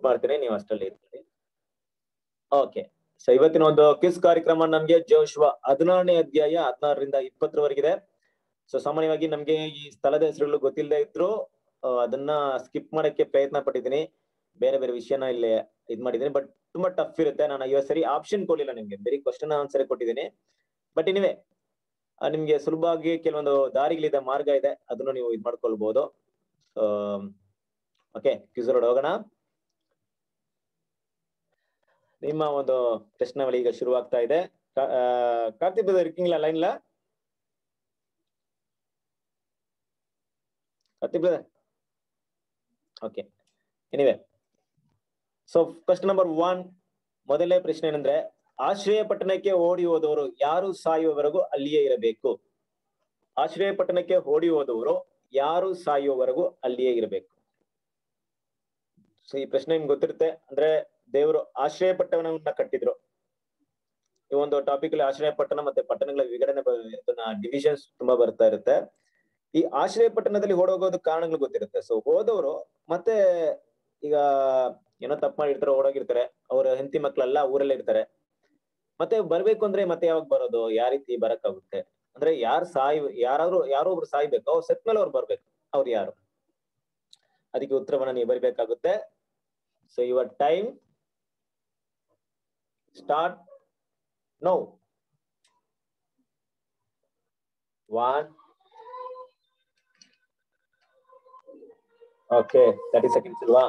ಮಾಡ್ತೀನಿ ನೀವು ಅಷ್ಟರಲ್ಲಿ ಇರ್ತೀರಿ ಓಕೆ ಸೊ ಇವತ್ತಿನ ಒಂದು ಕ್ವಿಸ್ ಕಾರ್ಯಕ್ರಮ ನಮ್ಗೆ ಜೋಶ್ವ ಹದಿನಾರನೇ ಅಧ್ಯಾಯ ಹದಿನಾರರಿಂದ ಇಪ್ಪತ್ತರವರೆಗಿದೆ ಸೊ ಸಾಮಾನ್ಯವಾಗಿ ನಮ್ಗೆ ಈ ಸ್ಥಳದ ಹೆಸರುಗಳು ಗೊತ್ತಿಲ್ಲದೆ ಇದ್ರು ಆ, ಅದನ್ನ ಸ್ಕಿಪ್ ಮಾಡಕ್ಕೆ ಪ್ರಯತ್ನ ಪಟ್ಟಿದ್ದೀನಿ ಬೇರೆ ಬೇರೆ ವಿಷಯನ ಇಲ್ಲಿ ಇದ್ ಮಾಡಿದ್ದೀನಿ ಬಟ್ ತುಂಬಾ ಟಫ್ ಇರುತ್ತೆ ನಾನು ಇವತ್ತು ಸರಿ ಆಪ್ಷನ್ ಕೊಡ್ಲಿಲ್ಲ ನಿಮ್ಗೆ ಬರೀ ಕ್ವಶನ್ ಆನ್ಸರ್ ಕೊಟ್ಟಿದ್ದೀನಿ ಬಟ್ ಇನಿವೆ ನಿಮ್ಗೆ ಸುಲಭವಾಗಿ ಕೆಲವೊಂದು ದಾರಿಗಳಿದೆ ಮಾರ್ಗ ಇದೆ ಅದನ್ನು ನೀವು ಇದ್ ಮಾಡ್ಕೊಳ್ಬಹುದು ಓಕೆ ಕ್ವಿಸ್ ಹೋಗೋಣ ನಿಮ್ಮ ಒಂದು ಪ್ರಶ್ನಾವಳಿ ಈಗ ಶುರುವಾಗ್ತಾ ಇದೆ ಕಾ- ಆ, ಕಾರ್ತಿಕ್ ಬ್ರದರ್ இருக்கீங்களா லைன்ல Karthik brother okay anyway so question number one ಮೊದಲನೇ ಪ್ರಶ್ನೆ ಏನಂದ್ರೆ ಆಶ್ರಯ ಪಟ್ಟಣಕ್ಕೆ ಓಡಿ ಹೋದವರು ಯಾರು ಸಾಯುವವರೆಗೂ ಅಲ್ಲಿಯೇ ಇರಬೇಕು ಆಶ್ರಯ ಪಟ್ಟಣಕ್ಕೆ ಓಡಿ ಹೋದವರು ಯಾರು ಸಾಯುವವರೆಗೂ ಅಲ್ಲಿಯೇ ಇರಬೇಕು ಸೊ ಈ ಪ್ರಶ್ನೆ ನಿಮ್ಗೆ ಗೊತ್ತಿರುತ್ತೆ ಅಂದ್ರೆ ದೇವರು ಆಶ್ರಯ ಪಟ್ಟಣವನ್ನ ಕಟ್ಟಿದ್ರು ಈ ಒಂದು ಟಾಪಿಕ್ ಅಲ್ಲಿ ಆಶ್ರಯ ಪಟ್ಟಣ ಮತ್ತೆ ಪಟ್ಟಣಗಳ ವಿಂಗಡಣೆ ಬ- ಇದನ್ನ ಡಿವಿಷನ್ಸ್ ತುಂಬಾ ಬರ್ತಾ ಇರುತ್ತೆ ಈ ಆಶ್ರಯ ಪಟ್ಟಣದಲ್ಲಿ ಓಡೋಗೋದು ಕಾರಣಗಳು ಗೊತ್ತಿರುತ್ತೆ ಸೊ ಹೋದವರು ಮತ್ತೆ ಈಗ ಏನೋ ತಪ್ಪು ಮಾಡಿರ್ತಾರೆ ಓಡೋಗಿರ್ತಾರೆ ಅವ್ರ ಹೆಂಡತಿ ಮಕ್ಳೆಲ್ಲ ಊರಲ್ಲೇ ಇರ್ತಾರೆ ಮತ್ತೆ ಬರ್ಬೇಕು ಅಂದ್ರೆ ಮತ್ತೆ ಯಾವಾಗ ಬರೋದು ಯಾವ ರೀತಿ ಬರಕ್ಕಾಗುತ್ತೆ ಅಂದ್ರೆ ಯಾರು ಸಾಯ್ ಯಾರಾದ್ರೂ ಯಾರೋ ಒಬ್ರು ಸಾಯ್ಬೇಕು ಅವ್ರು ಸತ್ ಮೇಲೆ ಅವ್ರು ಬರ್ಬೇಕು ಅವ್ರು ಯಾರು ಅದಕ್ಕೆ ಉತ್ತರವನ್ನ ನೀವು ಬರಿಬೇಕಾಗುತ್ತೆ so your time start now one okay thirty seconds ಇಲ್ವಾ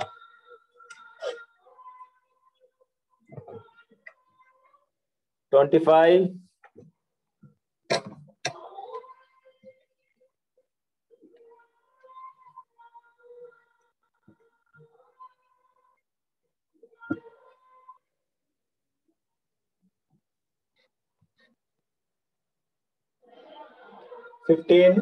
twenty five fifteen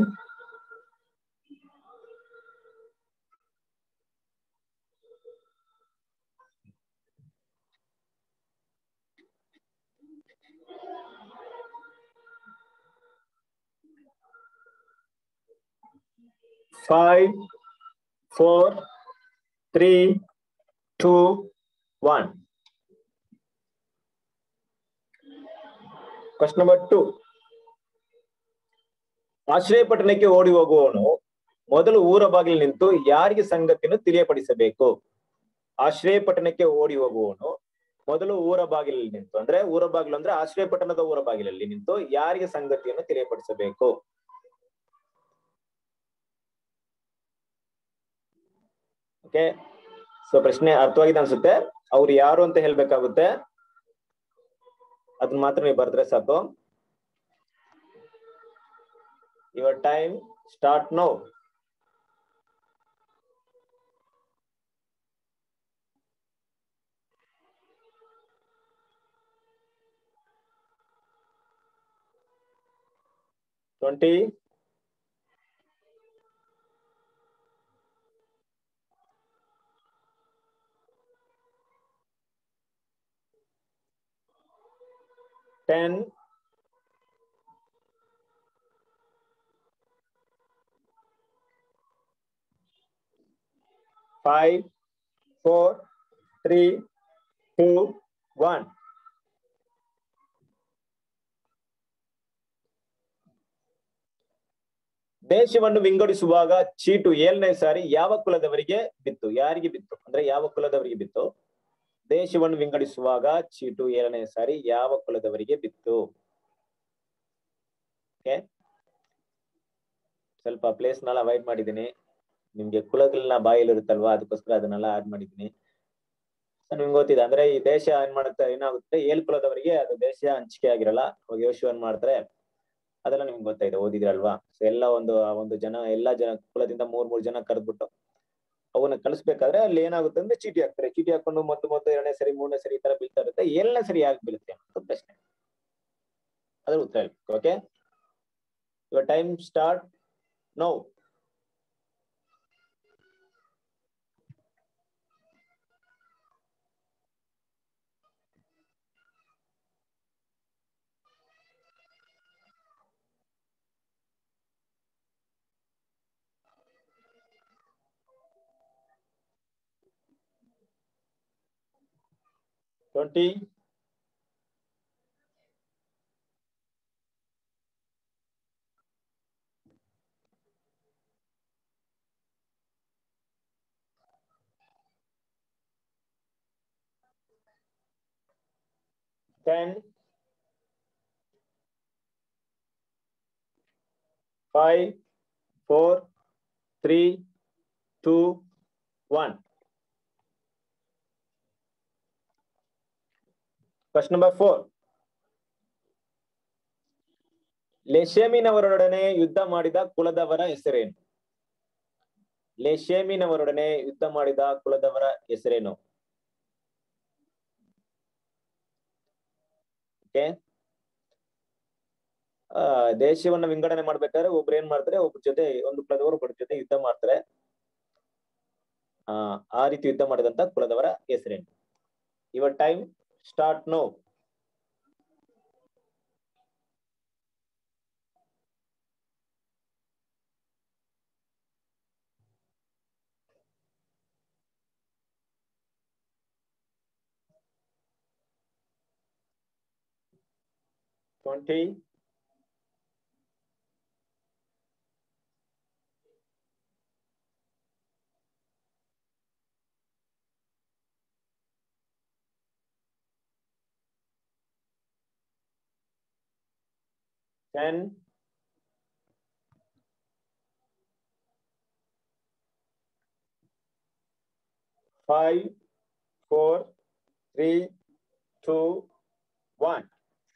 five, four, three, two, one. Question number two. ಆಶ್ರಯ ಪಟ್ಟಣಕ್ಕೆ ಓಡಿ ಹೋಗುವವನು ಮೊದಲು ಊರ ಬಾಗಿಲು ನಿಂತು ಯಾರಿಗೆ ಸಂಗತಿಯನ್ನು ತಿಳಿಯಪಡಿಸಬೇಕು ಆಶ್ರಯ ಪಟ್ಟಣಕ್ಕೆ ಓಡಿ ಹೋಗುವವನು ಮೊದಲು ಊರ ಬಾಗಿಲಲ್ಲಿ ನಿಂತು ಅಂದ್ರೆ ಊರ ಬಾಗಿಲು ಅಂದ್ರೆ ಆಶ್ರಯ ಪಟ್ಟಣದ ಊರ ಬಾಗಿಲಲ್ಲಿ ನಿಂತು ಯಾರಿಗೆ ಸಂಗತಿಯನ್ನು ತಿಳಿಯಪಡಿಸಬೇಕು ಓಕೆ ಸೊ ಪ್ರಶ್ನೆ ಅರ್ಥವಾಗಿದೆ ಅನ್ಸುತ್ತೆ ಅವ್ರು ಯಾರು ಅಂತ ಹೇಳ್ಬೇಕಾಗುತ್ತೆ ಅದನ್ನ ಮಾತ್ರ ನೀವು ಬರೆದ್ರೆ ಸಾಕು your time start now twenty ten five four three two one ದೇಶವನ್ನು ವಿಂಗಡಿಸುವಾಗ ಚೀಟು ಏಳನೇ ಸಾರಿ ಯಾವ ಕುಲದವರಿಗೆ ಬಿತ್ತು ಯಾರಿಗೆ ಬಿತ್ತು ಅಂದ್ರೆ ಯಾವ ಕುಲದವರಿಗೆ ಬಿತ್ತು ದೇಶವನ್ನು ವಿಂಗಡಿಸುವಾಗ ಚೀಟು ಏಳನೇ ಸಾರಿ ಯಾವ ಕುಲದವರಿಗೆ ಬಿತ್ತು ಓಕೆ ಸ್ವಲ್ಪ ಪ್ಲೇಸ್ ನೆಲ್ಲ ಅವಾಯ್ಡ್ ಮಾಡಿದ್ದೀನಿ ನಿಮ್ಗೆ ಕುಲಗಳನ್ನ ಬಾಯಲ್ಲಿರುತ್ತಲ್ವಾ ಅದಕ್ಕೋಸ್ಕರ ಅದನ್ನೆಲ್ಲ ಆಡ್ ಮಾಡಿದ್ದೀನಿ ಸೊ ನಿಮ್ಗೆ ಗೊತ್ತಿದೆ ಅಂದ್ರೆ ಈ ದೇಶ ಏನ್ ಮಾಡುತ್ತೆ ಏನಾಗುತ್ತೆ ಏಳ್ ಕುಲದವರಿಗೆ ಅದು ದೇಶ ಹಂಚಿಕೆ ಆಗಿರಲ್ಲ ಅವಾಗ ಯೋಶು ಏನ್ ಮಾಡ್ತಾರೆ ಅದೆಲ್ಲ ನಿಮ್ಗೆ ಗೊತ್ತಾಯ್ತು ಓದಿದ್ರಲ್ವಾ ಸೊ ಎಲ್ಲ ಒಂದು ಆ ಒಂದು ಜನ ಎಲ್ಲಾ ಜನ ಕುಲದಿಂದ ಮೂರ್ ಮೂರ್ ಜನ ಕರೆದ್ಬಿಟ್ಟು ಅವನ್ನ ಕಳಿಸ್ಬೇಕಾದ್ರೆ ಅಲ್ಲಿ ಏನಾಗುತ್ತೆ ಅಂದ್ರೆ ಚೀಟಿ ಹಾಕ್ತಾರೆ ಚೀಟಿ ಹಾಕೊಂಡು ಮೊತ್ತ ಮೊತ್ತ ಎರಡನೇ ಸರಿ ಮೂರನೇ ಸರಿ ಈ ತರ ಬೀಳ್ತಾ ಇರುತ್ತೆ ಏಳನೇ ಸರಿ ಯಾಕೆ ಬೀಳುತ್ತೆ ಅಂತ ಪ್ರಶ್ನೆ ಅದ್ರ ಉತ್ತರ ಹೇಳಿ okay your time start now twenty ten, five, four, three, two, one. Question number four. ಲೆಶೇಮಿನವರೊಡನೆ ಯುದ್ಧ ಮಾಡಿದ ಕುಲದವರ ಹೆಸರೇನು ಲೆಶೇಮಿನವರೊಡನೆ ಯುದ್ಧ ಮಾಡಿದ ಕುಲದವರ ಹೆಸರೇನು ಓಕೆ ಆ ದೇಶವನ್ನ ವಿಂಗಡಣೆ ಮಾಡ್ಬೇಕಾದ್ರೆ ಒಬ್ರು ಏನ್ ಮಾಡ್ತಾರೆ ಒಬ್ರ ಜೊತೆ ಒಂದು ಕುಲದವರು ಒಬ್ಬರ ಜೊತೆ ಯುದ್ಧ ಮಾಡ್ತಾರೆ ಆ ಆ ರೀತಿ ಯುದ್ಧ ಮಾಡಿದಂತ ಕುಲದವರ ಹೆಸರೇನು your time start now twenty ten five four three two one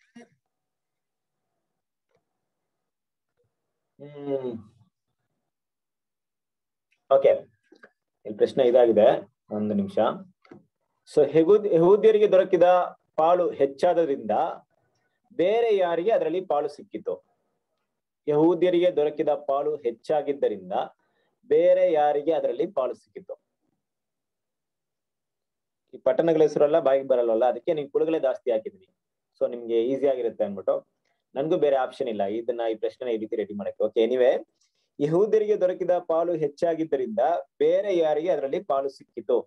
hmm okay ಇಲ್ಲಿ ಪ್ರಶ್ನೆ ಇದಾಗಿದೆ ಒಂದು ನಿಮಿಷ ಸೊ ಹೆಗುದ್ ಯಹೂದ್ಯರಿಗೆ ದೊರಕಿದ ಪಾಲು ಹೆಚ್ಚಾದದ್ರಿಂದ ಬೇರೆ ಯಾರಿಗೆ ಅದರಲ್ಲಿ ಪಾಲು ಸಿಕ್ಕಿತು ಯಹೂದ್ಯರಿಗೆ ದೊರಕಿದ ಪಾಲು ಹೆಚ್ಚಾಗಿದ್ದರಿಂದ ಬೇರೆ ಯಾರಿಗೆ ಅದರಲ್ಲಿ ಪಾಲು ಸಿಕ್ಕಿತು ಈ ಪಟ್ಟಣಗಳ ಹೆಸರೆಲ್ಲ ಬಾಯಿಗೆ ಬರಲ್ವಲ್ಲ ಅದಕ್ಕೆ ನೀವು ಕುಳುಗಳೇ ಜಾಸ್ತಿ ಹಾಕಿದ್ವಿ ಸೊ ನಿಮ್ಗೆ ಈಸಿ ಆಗಿರುತ್ತೆ ಅನ್ಬಿಟ್ಟು ನನ್ಗೂ ಬೇರೆ ಆಪ್ಷನ್ ಇಲ್ಲ ಇದನ್ನ ಈ ಪ್ರಶ್ನೆ ಈ ರೀತಿ ರೆಡಿ ಮಾಡಕ್ಕೆ ಓಕೆ ಎನಿವೆ ಯಹೂದ್ಯರಿಗೆ ದೊರಕಿದ ಪಾಲು ಹೆಚ್ಚಾಗಿದ್ದರಿಂದ ಬೇರೆ ಯಾರಿಗೆ ಅದರಲ್ಲಿ ಪಾಲು ಸಿಕ್ಕಿತು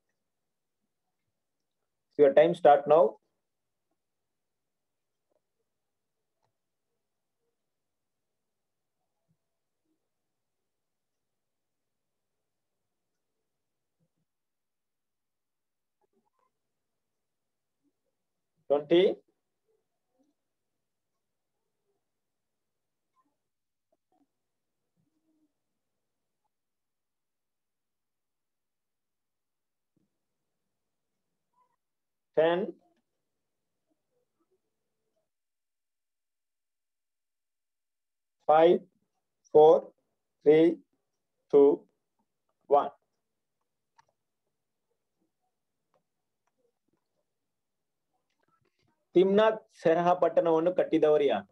your time start now twenty ten, five, four, three, two, one. Timnath Serah ಪಟ್ಟಣವನ್ನು ಕಟ್ಟಿದವರು ಯಾರು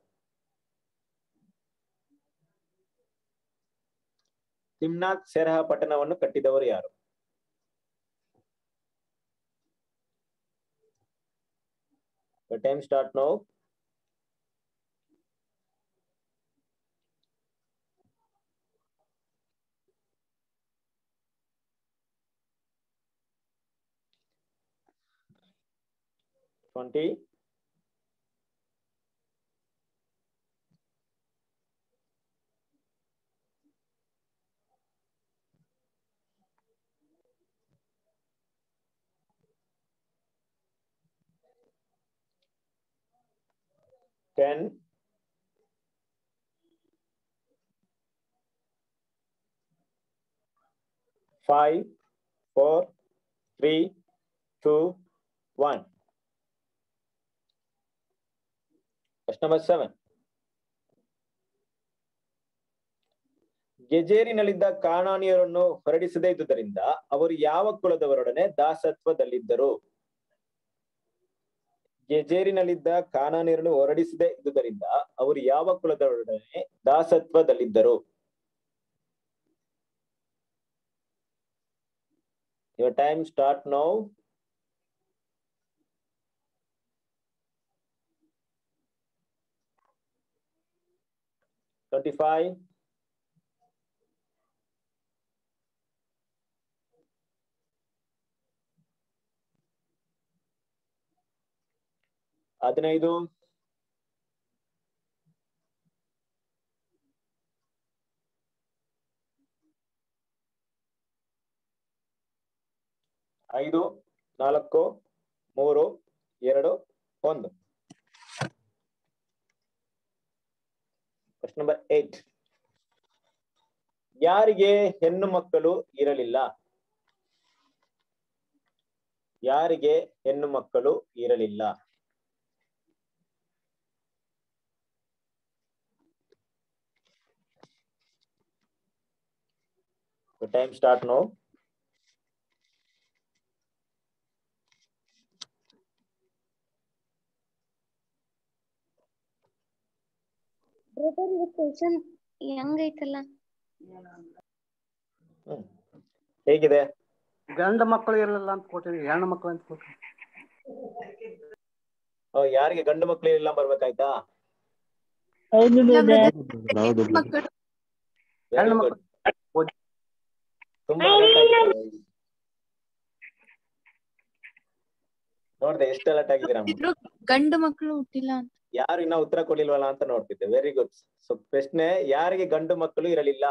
ತಿಮ್ನಾಥ್ ಸೆರಹ ಪಟ್ಟಣವನ್ನು ಕಟ್ಟಿದವರು ಯಾರು The time start now. Twenty. Ten. Five, four, three, two, one. Question number seven. ಗೆಜೇರಿನಲ್ಲಿದ್ದ ಕಾಣಾನಿಯರನ್ನು ಹೊರಡಿಸದೇ ಇದ್ದುದರಿಂದ ಅವರು ಯಾವ ಕುಲದವರೊಡನೆ ದಾಸತ್ವದಲ್ಲಿದ್ದರು ಗೆಜೇರಿನಲ್ಲಿದ್ದ ಕಾನಾನಿಯರನ್ನು ಹೊರಡಿಸದೇ ಇದ್ದುದರಿಂದ ಅವರು ಯಾವ ಕುಲದವರೊಡನೆ ದಾಸತ್ವದಲ್ಲಿದ್ದರು your time start now twenty five ಹದಿನೈದು ಐದು ನಾಲ್ಕು ಮೂರು ಎರಡು ಒಂದು ಕ್ವಶನ್ ನಂಬರ್ ಏಟ್ ಯಾರಿಗೆ ಹೆಣ್ಣು ಮಕ್ಕಳು ಇರಲಿಲ್ಲ ಯಾರಿಗೆ ಹೆಣ್ಣು ಮಕ್ಕಳು ಇರಲಿಲ್ಲ ಟೈಮ್ ಸ್ಟಾರ್ಟ್ ನೋ ಬ್ರದರ್ ಇದು ಕ್ವಶನ್ ಹೆಂಗೈತಲ್ಲ ಹ್ಮ್ ಹೇಗಿದೆ ಗಂಡ ಮಕ್ಕಳು ಇರಲಿಲ್ಲ ಅಂತ ಕೊಟ್ಟಿದ್ವಿ ಹೆಣ್ಣು ಮಕ್ಕಳು ಅಂತ ಕೊಟ್ಟಿದ್ವಿ ಓ, ಯಾರಿಗೆ ಗಂಡು ಮಕ್ಕಳು ಇಲ್ಲ ಬರ್ಬೇಕಾಯ್ತಾ ಹೌದು ಹೆಣ್ಣು Very ಮಕ್ಕಳು good. ತುಂಬಾ alert ಆಗಿದ್ದೀರಾ. ನೋಡ್ದೆ ಎಷ್ಟು ಅಲರ್ಟ್ ಆಗಿದ್ದೀರಾ ಅಮ್ಮ? ಇದ್ರು ಗಂಡು ಮಕ್ಕಳು ಹುಟ್ಟಿಲ್ಲ ಅಂತ ಯಾರು ಇನ್ನ ಉತ್ತರ ಕೊಡ್ಲಿಲ್ವಲ್ಲ ಅಂತ ನೋಡ್ತಿದ್ದೆ ವೆರಿ ಗುಡ್ ಸೊ ಪ್ರಶ್ನೆ ಯಾರಿಗೆ ಗಂಡು ಮಕ್ಕಳು ಇರಲಿಲ್ಲ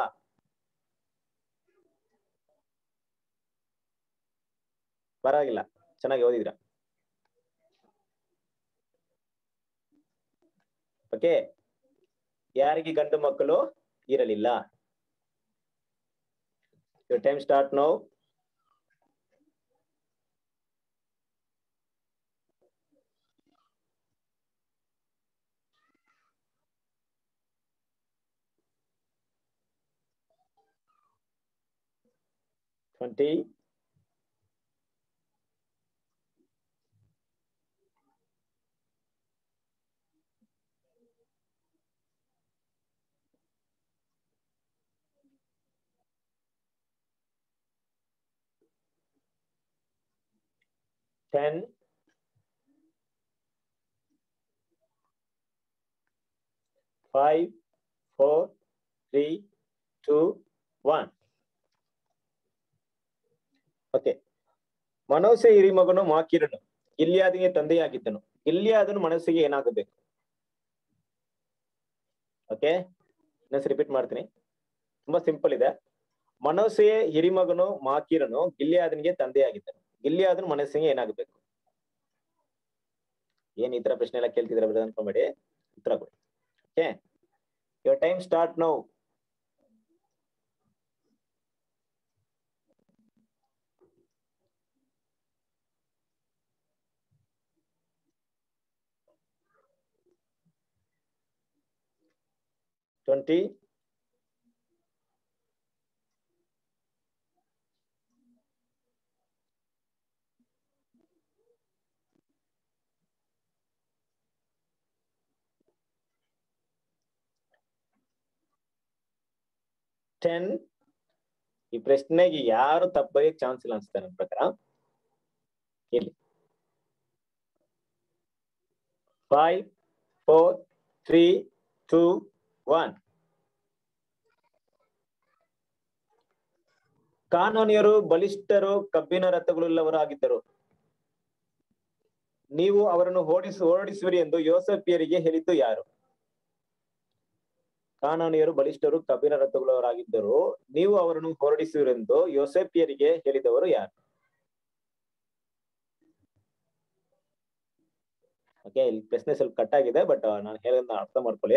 ಪರವಾಗಿಲ್ಲ ಚೆನ್ನಾಗಿ ಓದಿದ್ರ ಓಕೆ ಯಾರಿಗೆ ಗಂಡು ಮಕ್ಕಳು ಇರಲಿಲ್ಲ time start now twenty ten five four three two one okay Manasseh ಹಿರಿಮಗನು ಮಾಕಿರನು ಗಿಲ್ಯಾದಿಗೆ ತಂದೆಯಾಗಿದ್ದನು ಗಿಲ್ಯಾದನು ಮನಸ್ಸಿಗೆ ಏನಾಗಬೇಕು ಓಕೆ ಇನ್ನೊಂದ್ಸ ರಿಪೀಟ್ ಮಾಡ್ತೀನಿ ತುಂಬಾ ಸಿಂಪಲ್ ಇದೆ ಮನೋಸೆಯ ಹಿರಿಮಗನು ಮಾಕಿರನು ಗಿಲ್ಯಾದನಿಗೆ ತಂದೆಯಾಗಿದ್ದನು ಗಿಲ್ಯಾದನು ಮನಸ್ಸಿಗೆ ಏನಾಗಬೇಕು ಏನ್ ಈ ತರ ಪ್ರಶ್ನೆ ಎಲ್ಲ ಕೇಳ್ತಿದ್ರೆ ಬ್ರದರ್ ಅನ್ಕೊಂಬೇಡಿ ಉತ್ತರ ಕೊಡಿ okay your time start now twenty ten ಈ ಪ್ರಶ್ನೆಗೆ ಯಾರು ತಪ್ಪಾಗಿ ಚಾನ್ಸ್ ಇಲ್ಲ ಅನ್ಸುತ್ತೆ ನನ್ನ ಪ್ರಕಾರ ಇಲ್ಲಿ five four three two one ಕಾನೂನಿಯರು ಬಲಿಷ್ಠರು ಕಬ್ಬಿನ ರಥಗಳುಳ್ಳವರು ಆಗಿದ್ದರು ನೀವು ಅವರನ್ನು ಓಡಿಸಿ ಓಡಿಸುವಿರಿ ಎಂದು ಯೋಸಫಿಯರಿಗೆ ಹೇಳಿದ್ದು ಯಾರು ಕಾನೂನಿಯರು ಬಲಿಷ್ಠರು ಕಬ್ಬಿನ ರಥಗಳವರಾಗಿದ್ದರು ನೀವು ಅವರನ್ನು ಹೊರಡಿಸುವಿರೆಂದು ಯೋಸೆಫಿಯರಿಗೆ ಹೇಳಿದವರು ಯಾರು ಓಕೆ ಇಲ್ಲಿ ಪ್ರಶ್ನೆ ಸ್ವಲ್ಪ ಕಟ್ ಆಗಿದೆ ಬಟ್ ನಾನು ಹೇಳೋದನ್ನ ಅರ್ಥ ಮಾಡ್ಕೊಳ್ಳಿ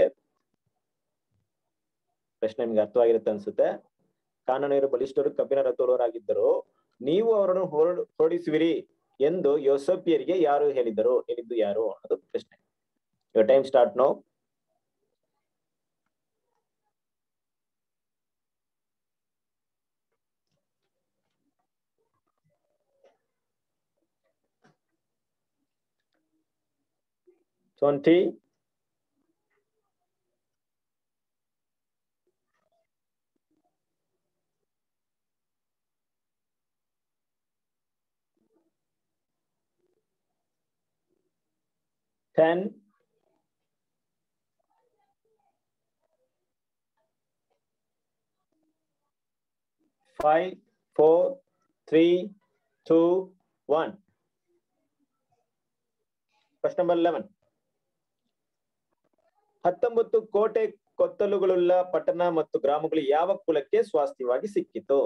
ಪ್ರಶ್ನೆ ನಿಮ್ಗೆ ಅರ್ಥವಾಗಿರುತ್ತೆ ಅನ್ಸುತ್ತೆ ಕಾನೂನಿಯರು ಬಲಿಷ್ಠರು ಕಬ್ಬಿನ ರಥಗಳವರಾಗಿದ್ದರು ನೀವು ಅವರನ್ನು ಹೊರಡು ಹೊರಡಿಸುವಿರಿ ಎಂದು ಯೋಸಫಿಯರಿಗೆ ಯಾರು ಹೇಳಿದರು ಹೇಳಿದ್ದು ಯಾರು ಅನ್ನೋದು ಪ್ರಶ್ನೆ ಇವಾಗ time start now twenty ten five four three two one question number eleven ಹತ್ತೊಂಬತ್ತು ಕೋಟೆ ಕೊತ್ತಲುಗಳುಳ್ಳ ಪಟ್ಟಣ ಮತ್ತು ಗ್ರಾಮಗಳು ಯಾವ ಕುಲಕ್ಕೆ ಸ್ವಾಸ್ಥ್ಯವಾಗಿ ಸಿಕ್ಕಿತು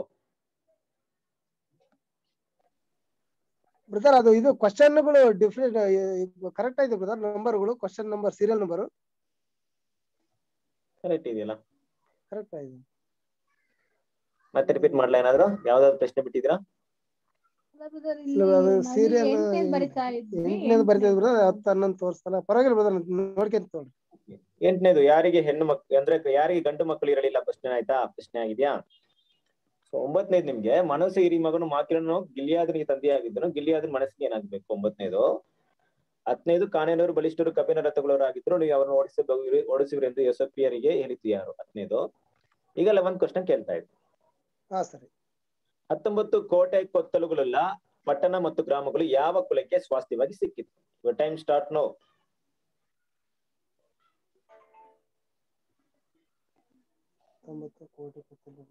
ಬ್ರದರ್ ಅದು ಇದು ಕ್ವಶನ್ಗಳು ಡಿಫ್ರೆಂಟ್ ಕರೆಕ್ಟ್ ಆಯ್ತು ಬ್ರದರ್ ನಂಬರ್ಗಳು question number serial number correct ಇದೆಯಲ್ಲ ಕರೆಕ್ಟ್ ಆಯ್ತು ಮತ್ತೆ ರಿಪೀಟ್ ಮಾಡ್ಲಾ ಏನಾದ್ರು ಯಾವ್ದಾದ್ರು ಪ್ರಶ್ನೆ ಬಿಟ್ಟಿದ್ದೀರಾ ಇಲ್ಲ, ಅದು serial ಬರಿತಾ ಇದ್ವಿ ಎಂಟನೇದು ಬರೀತಿದ್ರು ಬ್ರದರ್ ಹತ್ತು ಹನ್ನೊಂದು ತೋರಿಸ್ತಲ್ಲ ಪರವಾಗಿಲ್ಲ ಬ್ರದರ್ ನೋಡ್ಕೊಂತ ತಗೊಳ್ಳಿ ಎಂಟನೇದು ಯಾರಿಗೆ ಹೆಣ್ಣು ಮಕ್ ಅಂದ್ರೆ ಯಾರಿಗೆ ಗಂಡು ಮಕ್ಕಳು ಇರಲಿಲ್ಲ ಪ್ರಶ್ನೆ ಆಯ್ತಾ ಪ್ರಶ್ನೆ ಆಗಿದ್ಯಾ ಸೊ ಒಂಬತ್ತನೇದು ನಿಮ್ಗೆ ಮನಸ್ಸು ಹಿರಿ ಮಗನು ಮಾಕಿರನು ಗಿಲಿಯಾದನಿಗೆ ತಂದೆಯಾಗಿದ್ದನು ಗಿಲಿಯಾದನ ಮನಸ್ಸಿಗೆ ಏನಾಗ್ಬೇಕು ಒಂಬತ್ತನೇದು ಹತ್ತನೇದು ಕಾನೇನವರು ಬಲಿಷ್ಠರು ಕಪಿನ ರಥಗಳವರಾಗಿದ್ರು ನೀವು ಅವರನ್ನು ಓಡಿಸಬಹುದು ಓಡಿಸುವಿರಿ ಎಂದು ಯಶಸ್ವಿಯರಿಗೆ ಹೇಳಿತು ಯಾರು ಹತ್ತನೇದು ಈಗ ಲೆವೆಂತ್ ಕ್ವಶನ್ ಕೇಳ್ತಾ ಇದ್ರು ಹಾ ಸರಿ ಹತ್ತೊಂಬತ್ತು ಕೋಟೆ ಕೊತ್ತಲುಗಳುಳ್ಳ ಪಟ್ಟಣ ಮತ್ತು ಗ್ರಾಮಗಳು ಯಾವ ಕುಲಕ್ಕೆ ಸ್ವಾಸ್ಥ್ಯವಾಗಿ ಸಿಕ್ಕಿತು ಟೈಮ್ ಸ್ಟಾರ್ಟ್ ನೋ ತೊಂಬತ್ತು ಕೋಟಿ ಕೊತ್ತಲು.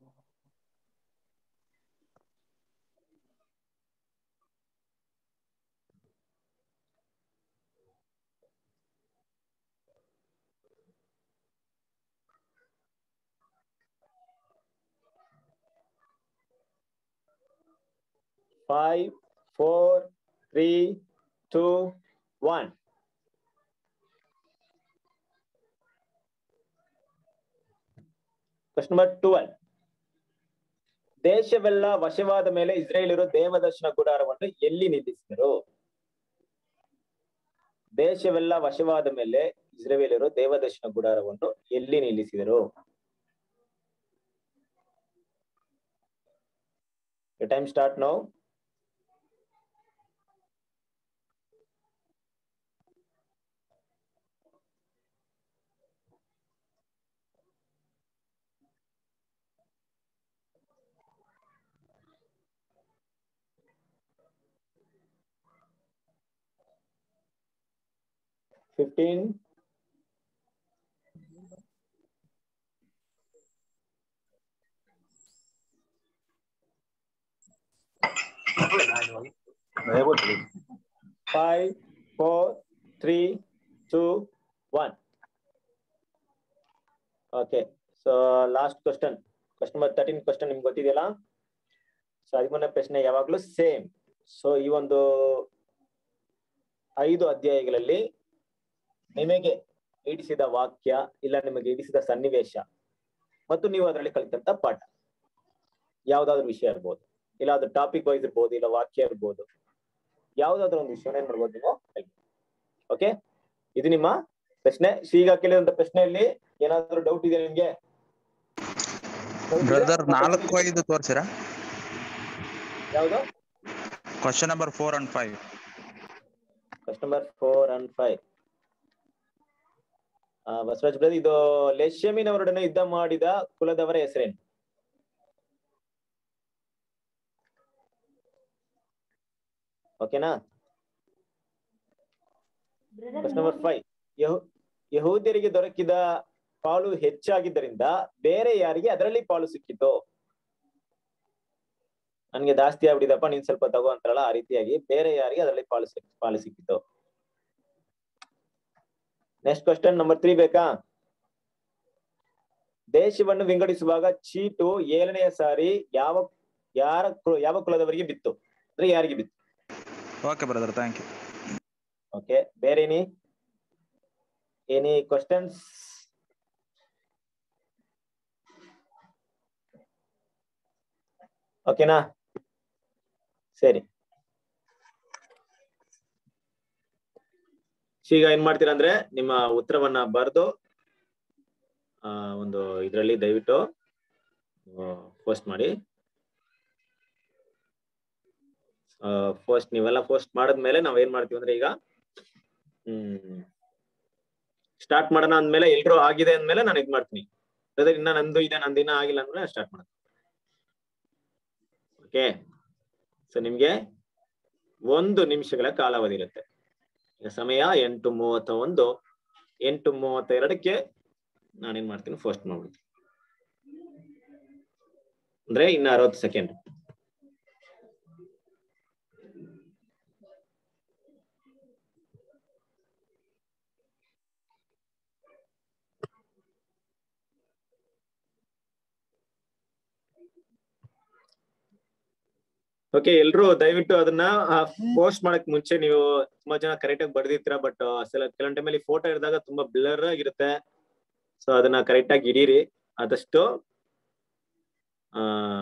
five, four, three, two, one. Question number twelve. ದೇಶವೆಲ್ಲ ವಶವಾದ ಮೇಲೆ ಇಸ್ರೇಲರು ದೇವದರ್ಶನ ಗುಡಾರವನ್ನು ಎಲ್ಲಿ ನಿಲ್ಲಿಸಿದರು ದೇಶವೆಲ್ಲ ವಶವಾದ ಮೇಲೆ ಇಸ್ರೇಲರು ದೇವದರ್ಶನ ಗುಡಾರವನ್ನು ಎಲ್ಲಿ ನಿಲ್ಲಿಸಿದರು time start now fifteen, five, four, three, two, one. Okay, so last question. Question number thirteen question ನಿಮ್ಗೆ ಗೊತ್ತಿದೆಯಲ್ಲ ಸೊ ಹದಿಮೂರನೇ ಪ್ರಶ್ನೆ ಯಾವಾಗ್ಲೂ ಸೇಮ್ ಸೊ ಈ ಒಂದು ಐದು ಅಧ್ಯಾಯಗಳಲ್ಲಿ ನಿಮಗೆ ಇಡಿಸಿದ ವಾಕ್ಯ ಇಲ್ಲ ನಿಮಗೆ ಇಡಿಸಿದ ಸನ್ನಿವೇಶ ಮತ್ತು ನೀವು ಅದರಲ್ಲಿ ಕಲಿತಂತ ಪಾಠ ಯಾವ್ದಾದ್ರು ವಿಷಯ ಇರ್ಬೋದು ಇಲ್ಲ ಅದು ಟಾಪಿಕ್ ವೈಸ್ ಇರ್ಬೋದು ಇಲ್ಲ ವಾಕ್ಯ ಇರ್ಬೋದು ಯಾವ್ದಾದ್ರು ಒಂದು ವಿಷಯನ ಏನ್ ಮಾಡ್ಬೋದು ನೀವು ಓಕೆ ಇದು ನಿಮ್ಮ ಪ್ರಶ್ನೆ ಸೊ ಈಗ ಕೇಳಿದಂತ ಪ್ರಶ್ನೆಯಲ್ಲಿ ಏನಾದ್ರು ಡೌಟ್ ಇದೆ ನಿಮ್ಗೆ Doubt ಇದೆಯಾ? ಬ್ರದರ್ ನಾಲ್ಕು ಐದು ತೋರ್ಸಿರಾ ಯಾವ್ದು question number four and five customer four and five Basavaraj brother ಇದು ಲೆಶ್ಯಮಿನವರೊಡನೆ ಯುದ್ಧ ಮಾಡಿದ ಕುಲದವರ ಹೆಸರೇನು ಓಕೆನಾ ನಂಬರ್ ಫೈವ್ ಯಹೂದ್ಯರಿಗೆ ದೊರಕಿದ ಪಾಲು ಹೆಚ್ಚಾಗಿದ್ದರಿಂದ ಬೇರೆ ಯಾರಿಗೆ ಅದರಲ್ಲಿ ಪಾಲು ಸಿಕ್ಕಿತು ನನ್ಗೆ ಜಾಸ್ತಿ ಆಗ್ಬಿಟ್ಟಿದಪ್ಪ ನೀನ್ ಸ್ವಲ್ಪ ತಗೋ ಅಂತಾರಲ್ಲ ಆ ರೀತಿಯಾಗಿ ಬೇರೆ ಯಾರಿಗೆ ಅದರಲ್ಲಿ ಪಾಲು ಸಿಕ್ ಪಾಲು ಸಿಕ್ಕಿತು ನೆಕ್ಸ್ಟ್ ಕ್ವಶನ್ ನಂಬರ್ ತ್ರೀ ಬೇಕಾ ದೇಶವನ್ನು ವಿಂಗಡಿಸುವಾಗ ಚೀಟು ಏಳನೆಯ ಸಾರಿ ಯಾವ ಯಾರ ಕು- ಯಾವ ಕುಲದವರಿಗೆ ಬಿತ್ತು ಅಂದ್ರೆ ಯಾರಿಗೆ ಬಿತ್ತು okay brother thank you okay ಬೇರೆ ಎನಿ ಎನಿ ಕ್ವಶನ್ಸ್ ಓಕೆನಾ ಸರಿ So, ಈಗ ಏನ್ ಮಾಡ್ತೀರಾ ಅಂದ್ರೆ ನಿಮ್ಮ ಉತ್ತರವನ್ನ ಬರೆದು ಆ ಒಂದು ಇದರಲ್ಲಿ ದಯವಿಟ್ಟು ಪೋಸ್ಟ್ ಮಾಡಿ ಪೋಸ್ಟ್ ನೀವೆಲ್ಲ ಪೋಸ್ಟ್ ಮಾಡಿದ್ಮೇಲೆ ನಾವ್ ಏನ್ ಮಾಡ್ತೀವಿ ಅಂದ್ರೆ ಈಗ ಹ್ಮ್ ಸ್ಟಾರ್ಟ್ ಮಾಡೋಣ ಅಂದ್ಮೇಲೆ ಎಲ್ರು ಆಗಿದೆ ಅಂದ್ಮೇಲೆ ನಾನು ಇದ್ ಮಾಡ್ತೀನಿ ಅದೇ ಇನ್ನ ನಂದು ಇದೆ ನಂದು ಇನ್ನ ಆಗಿಲ್ಲ ಅಂದ್ರೆ ಸ್ಟಾರ್ಟ್ ಮಾಡೋಣ ಓಕೆ ಸೊ ನಿಮ್ಗೆ ಒಂದು ನಿಮಿಷಗಳ ಕಾಲಾವಧಿ ಇರುತ್ತೆ ಈಗ ಸಮಯ ಎಂಟು ಮೂವತ್ತ ಒಂದು ಎಂಟು ಮೂವತ್ತ ಎರಡಕ್ಕೆ ನಾನೇನ್ ಮಾಡ್ತೀನಿ ಫಸ್ಟ್ ಮಾಡ್ಬಿಡ್ತೀನಿ ಅಂದ್ರೆ ಇನ್ನ ಅರವತ್ತು ಸೆಕೆಂಡ್ ಓಕೆ ಎಲ್ರು ದಯವಿಟ್ಟು ಅದನ್ನ ಪೋಸ್ಟ್ ಮಾಡಕ್ ಮುಂಚೆ ನೀವು ತುಂಬಾ ಜನ ಕರೆಕ್ಟ್ ಆಗಿ ಬರ್ದಿರ್ತೀರ ಬಟ್ ಕೆಲವೊಂದ್ ಟೈಮಲ್ಲಿ ಫೋಟೋ ಇರಿದಾಗ ತುಂಬಾ ಬ್ಲರ್ ಆಗಿರುತ್ತೆ ಸೊ ಅದನ್ನ ಕರೆಕ್ಟ್ ಆಗಿ ಹಿಡೀರಿ ಆದಷ್ಟು ಆ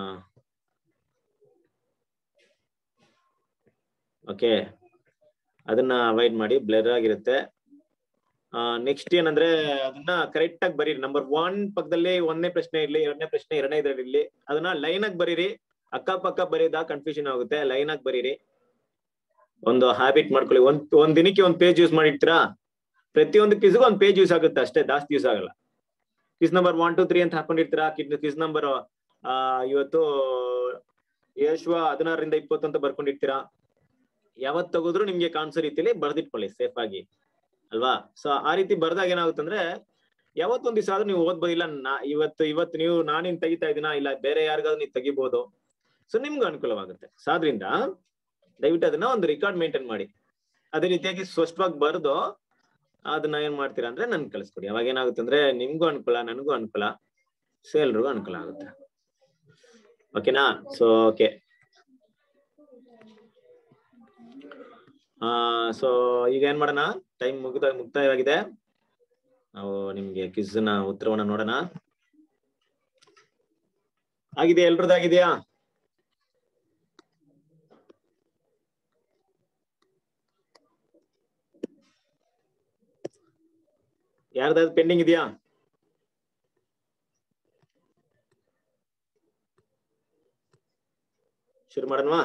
ಓಕೆ ಅದನ್ನ ಅವಾಯ್ಡ್ ಮಾಡಿ ಬ್ಲರ್ ಆಗಿರುತ್ತೆ ನೆಕ್ಸ್ಟ್ ಏನಂದ್ರೆ ಅದನ್ನ ಕರೆಕ್ಟ್ ಆಗಿ ಬರೀರಿ ನಂಬರ್ ಒನ್ ಪಕ್ಕದಲ್ಲಿ ಒಂದನೇ ಪ್ರಶ್ನೆ ಇರ್ಲಿ ಎರಡನೇ ಪ್ರಶ್ನೆ ಎರಡನೇ ಇದ್ರಲ್ಲಿ ಇರ್ಲಿ ಅದನ್ನ ಲೈನ್ ಆಗಿ ಬರೀರಿ ಅಕ್ಕಪಕ್ಕ ಬರೀದಾಗ ಕನ್ಫ್ಯೂಷನ್ ಆಗುತ್ತೆ ಲೈನ್ ಆಗಿ ಬರೀರಿ ಒಂದು ಹ್ಯಾಬಿಟ್ ಮಾಡ್ಕೊಳ್ಳಿ ಒಂದ್ ಒಂದ್ ದಿನಕ್ಕೆ ಒಂದ್ ಪೇಜ್ ಯೂಸ್ ಮಾಡಿರ್ತೀರಾ ಪ್ರತಿಯೊಂದು ಕ್ವಿಸ್ಗೂ ಒಂದ್ ಪೇಜ್ ಯೂಸ್ ಆಗುತ್ತೆ ಅಷ್ಟೇ ಜಾಸ್ತಿ ಯೂಸ್ ಆಗಲ್ಲ quiz number one two three ಅಂತ ಹಾಕೊಂಡಿರ್ತೀರಾ ಕ್ವಿಸ್ ನಂಬರ್ ಆ ಇವತ್ತು ಯಶ್ವ ಹದಿನಾರರಿಂದ ಇಪ್ಪತ್ತು ಅಂತ ಬರ್ಕೊಂಡಿರ್ತೀರಾ ಯಾವತ್ ತಗೋದ್ರು ನಿಮ್ಗೆ ಕಾಣಿಸೋ ರೀತಿಯಲ್ಲಿ ಬರ್ದಿಟ್ಕೊಳ್ಳಿ ಸೇಫ್ ಆಗಿ ಅಲ್ವಾ ಸೊ ಆ ರೀತಿ ಬರ್ದಾಗ ಏನಾಗುತ್ತೆ ಅಂದ್ರೆ ಯಾವತ್ತೊಂದ್ ದಿವಸ ಆದ್ರೂ ನೀವು ಓದ್ಬೋದಿಲ್ಲ ನಾ ಇವತ್ತು ಇವತ್ತು ನೀವು ನಾನಿನ್ ತೆಗಿತಾ ಇದೀನಾ ಇಲ್ಲ ಬೇರೆ ಯಾರಿಗಾದ್ರೂ ನೀವು ತೆಗಿಬಹುದು ಸೊ ನಿಮ್ಗೂ ಅನುಕೂಲವಾಗುತ್ತೆ ಸೊ ಆದ್ರಿಂದ ದಯವಿಟ್ಟು ಅದನ್ನ ಒಂದು ರೆಕಾರ್ಡ್ ಮೇಂಟೈನ್ ಮಾಡಿ ಅದೇ ರೀತಿಯಾಗಿ ಸ್ಪಷ್ಟವಾಗಿ ಬರ್ದು ಅದನ್ನ ಏನ್ ಮಾಡ್ತೀರಾ ಅಂದ್ರೆ ನನ್ ಕಳಿಸ್ಕೊಡಿ ಅವಾಗ ಏನಾಗುತ್ತೆ ಅಂದ್ರೆ ನಿಮ್ಗೂ ಅನುಕೂಲ ನನಗೂ ಅನುಕೂಲ ಸೊ ಎಲ್ರಿಗೂ ಅನುಕೂಲ ಆಗುತ್ತೆ ಓಕೆನಾ ಸೊ ಓಕೆ ಆ ಸೊ ಈಗ ಏನ್ ಮಾಡೋಣ ಟೈಮ್ ಮುಗಿದ ಮುಕ್ತಾಯವಾಗಿದೆ ನಾವು ನಿಮ್ಗೆ ಕ್ವಿಸ್ ನ ಉತ್ತರವನ್ನ ನೋಡೋಣ ಆಗಿದೆ ಎಲ್ರದ್ದಾಗಿದೆಯಾ ಯಾರ್ದಾದ್ರು ಪೆಂಡಿಂಗ್ ಇದೆಯಾ ಶುರು ಮಾಡೋಣವಾ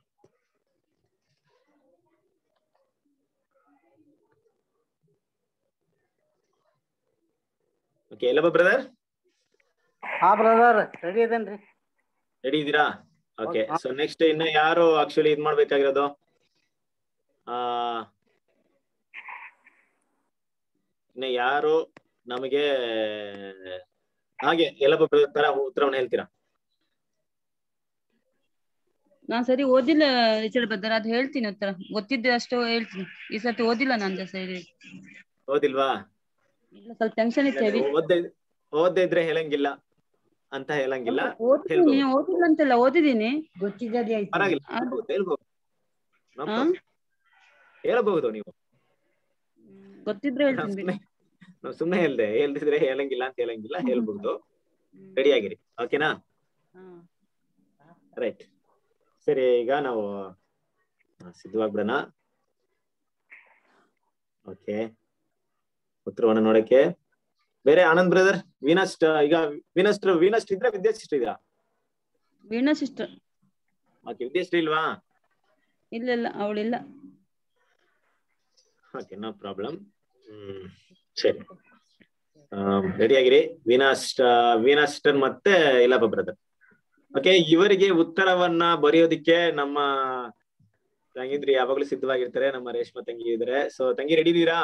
ಓಕೆ ಎಲ್ಲಪ್ಪ ಬ್ರದರ್ ಹಾ ಬ್ರದರ್ ರೆಡಿ ಇದೇನ್ರಿ ರೆಡಿ ಇದ್ದೀರಾ ಓಕೆ ಹಾ. ಸೊ ನೆಕ್ಸ್ಟ್ ಇನ್ನ ಯಾರು ಆಕ್ಚುಲಿ ಇದ್ ಮಾಡ್ಬೇಕಾಗಿರೋದು ಆ ಇನ್ನ ಯಾರು ನಮಗೆ ಹಾಗೆ ಎಲ್ಲಪ್ಪ brother ತರ ಉತ್ತರವನ್ನ ಹೇಳ್ತೀರಾ ನಾನ್ ಸರಿ ಓದಿಲ್ಲ ರಿಚರ್ಡ್ ಬದರ್ ಅದ್ ಹೇಳ್ತೀನಿ ಉತ್ತರ ಗೊತ್ತಿದ್ದೆ ಅಷ್ಟು ಹೇಳ್ತೀನಿ ಈ ಸರ್ತಿ ಓದಿಲ್ಲ ನಾನು ಸರಿ ಓದಿಲ್ವಾ ಇಲ್ಲ ಸ್ವಲ್ಪ ಟೆನ್ಷನ್ ಇತ್ತು ಹೆವಿ ಓದ್ದೇ ಓದ್ದೇ ಇದ್ರೆ ಹೇಳಂಗಿಲ್ಲ ಅಂತ ಹೇಳಂಗಿಲ್ಲ ಓದಿದ್ದೀನಿ ಓದಿಲ್ಲ ಅಂತಲ್ಲ ಓದಿದ್ದೀನಿ ಗೊತ್ತಿದ್ದದೇ ಆಯ್ತು ಪರವಾಗಿಲ್ಲ ಅದು- ಹೇಳ್ಬೋದು No ಆ? problem. ಹೇಳ್ಬಹುದು ನೀವು ಗೊತ್ತಿದ್ರೆ ಹೇಳ್ತೀನಿ ಬಿಡಿ ನಾವು ಸುಮ್ನೆ ಹೇಳ್ದೆ ಹೇಳ್ದಿದ್ರೆ ಹೇಳಂಗಿಲ್ಲ ಅಂತ ಹೇಳಂಗಿಲ್ಲ ಹೇಳ್ಬಹುದು ರೆಡಿ ಆಗಿರಿ ಓಕೆನಾ ಹಾ. ರೈಟ್ ಸರಿ ಈಗ ನಾವು ಆ, ಸಿದ್ಧವಾಗ್ಬಿಡೋಣ ಓಕೆ ಉತ್ತರವನ್ನ ನೋಡಕ್ಕೆ ಬೇರೆ ಆನಂದ್ ಬ್ರದರ್ ವೀನಸ್ಟ್ ಈಗ ವೀನಸ್ಟ್ ವೀನಸ್ಟ್ ಇದ್ರೆ ವಿದ್ಯಾಶ್ರೀ ಇದೆಯಾ ವೀಣಾ ಸಿಸ್ಟರ್ ಓಕೆ ವಿದ್ಯಾಶ್ರೀ ಇಲ್ವಾ ಇಲ್ಲ ಇಲ್ಲ ಅವಳಿಲ್ಲ ಓಕೆ ನೋ ಪ್ರಾಬ್ಲಮ್ ಹ್ಮ್ ಸರಿ ರೆಡಿ ಆಗಿರಿ ವೀನಾಸ್ಟ್ ವೀನಾಸ್ಟರ್ ಮತ್ತೆ ಇಲ್ಲಪ್ಪ ಬ್ರದರ್ ಓಕೆ ಇವರಿಗೆ ಉತ್ತರವನ್ನ ಬರೆಯೋದಿಕ್ಕೆ ನಮ್ಮ ತಂಗಿದ್ರಿ ಯಾವಾಗ್ಲೂ ಸಿದ್ಧವಾಗಿರ್ತಾರೆ ನಮ್ಮ ರೇಷ್ಮಾ ತಂಗಿ ಇದಾರೆ ಸೊ ತಂಗಿ ರೆಡಿ ಇದೀರಾ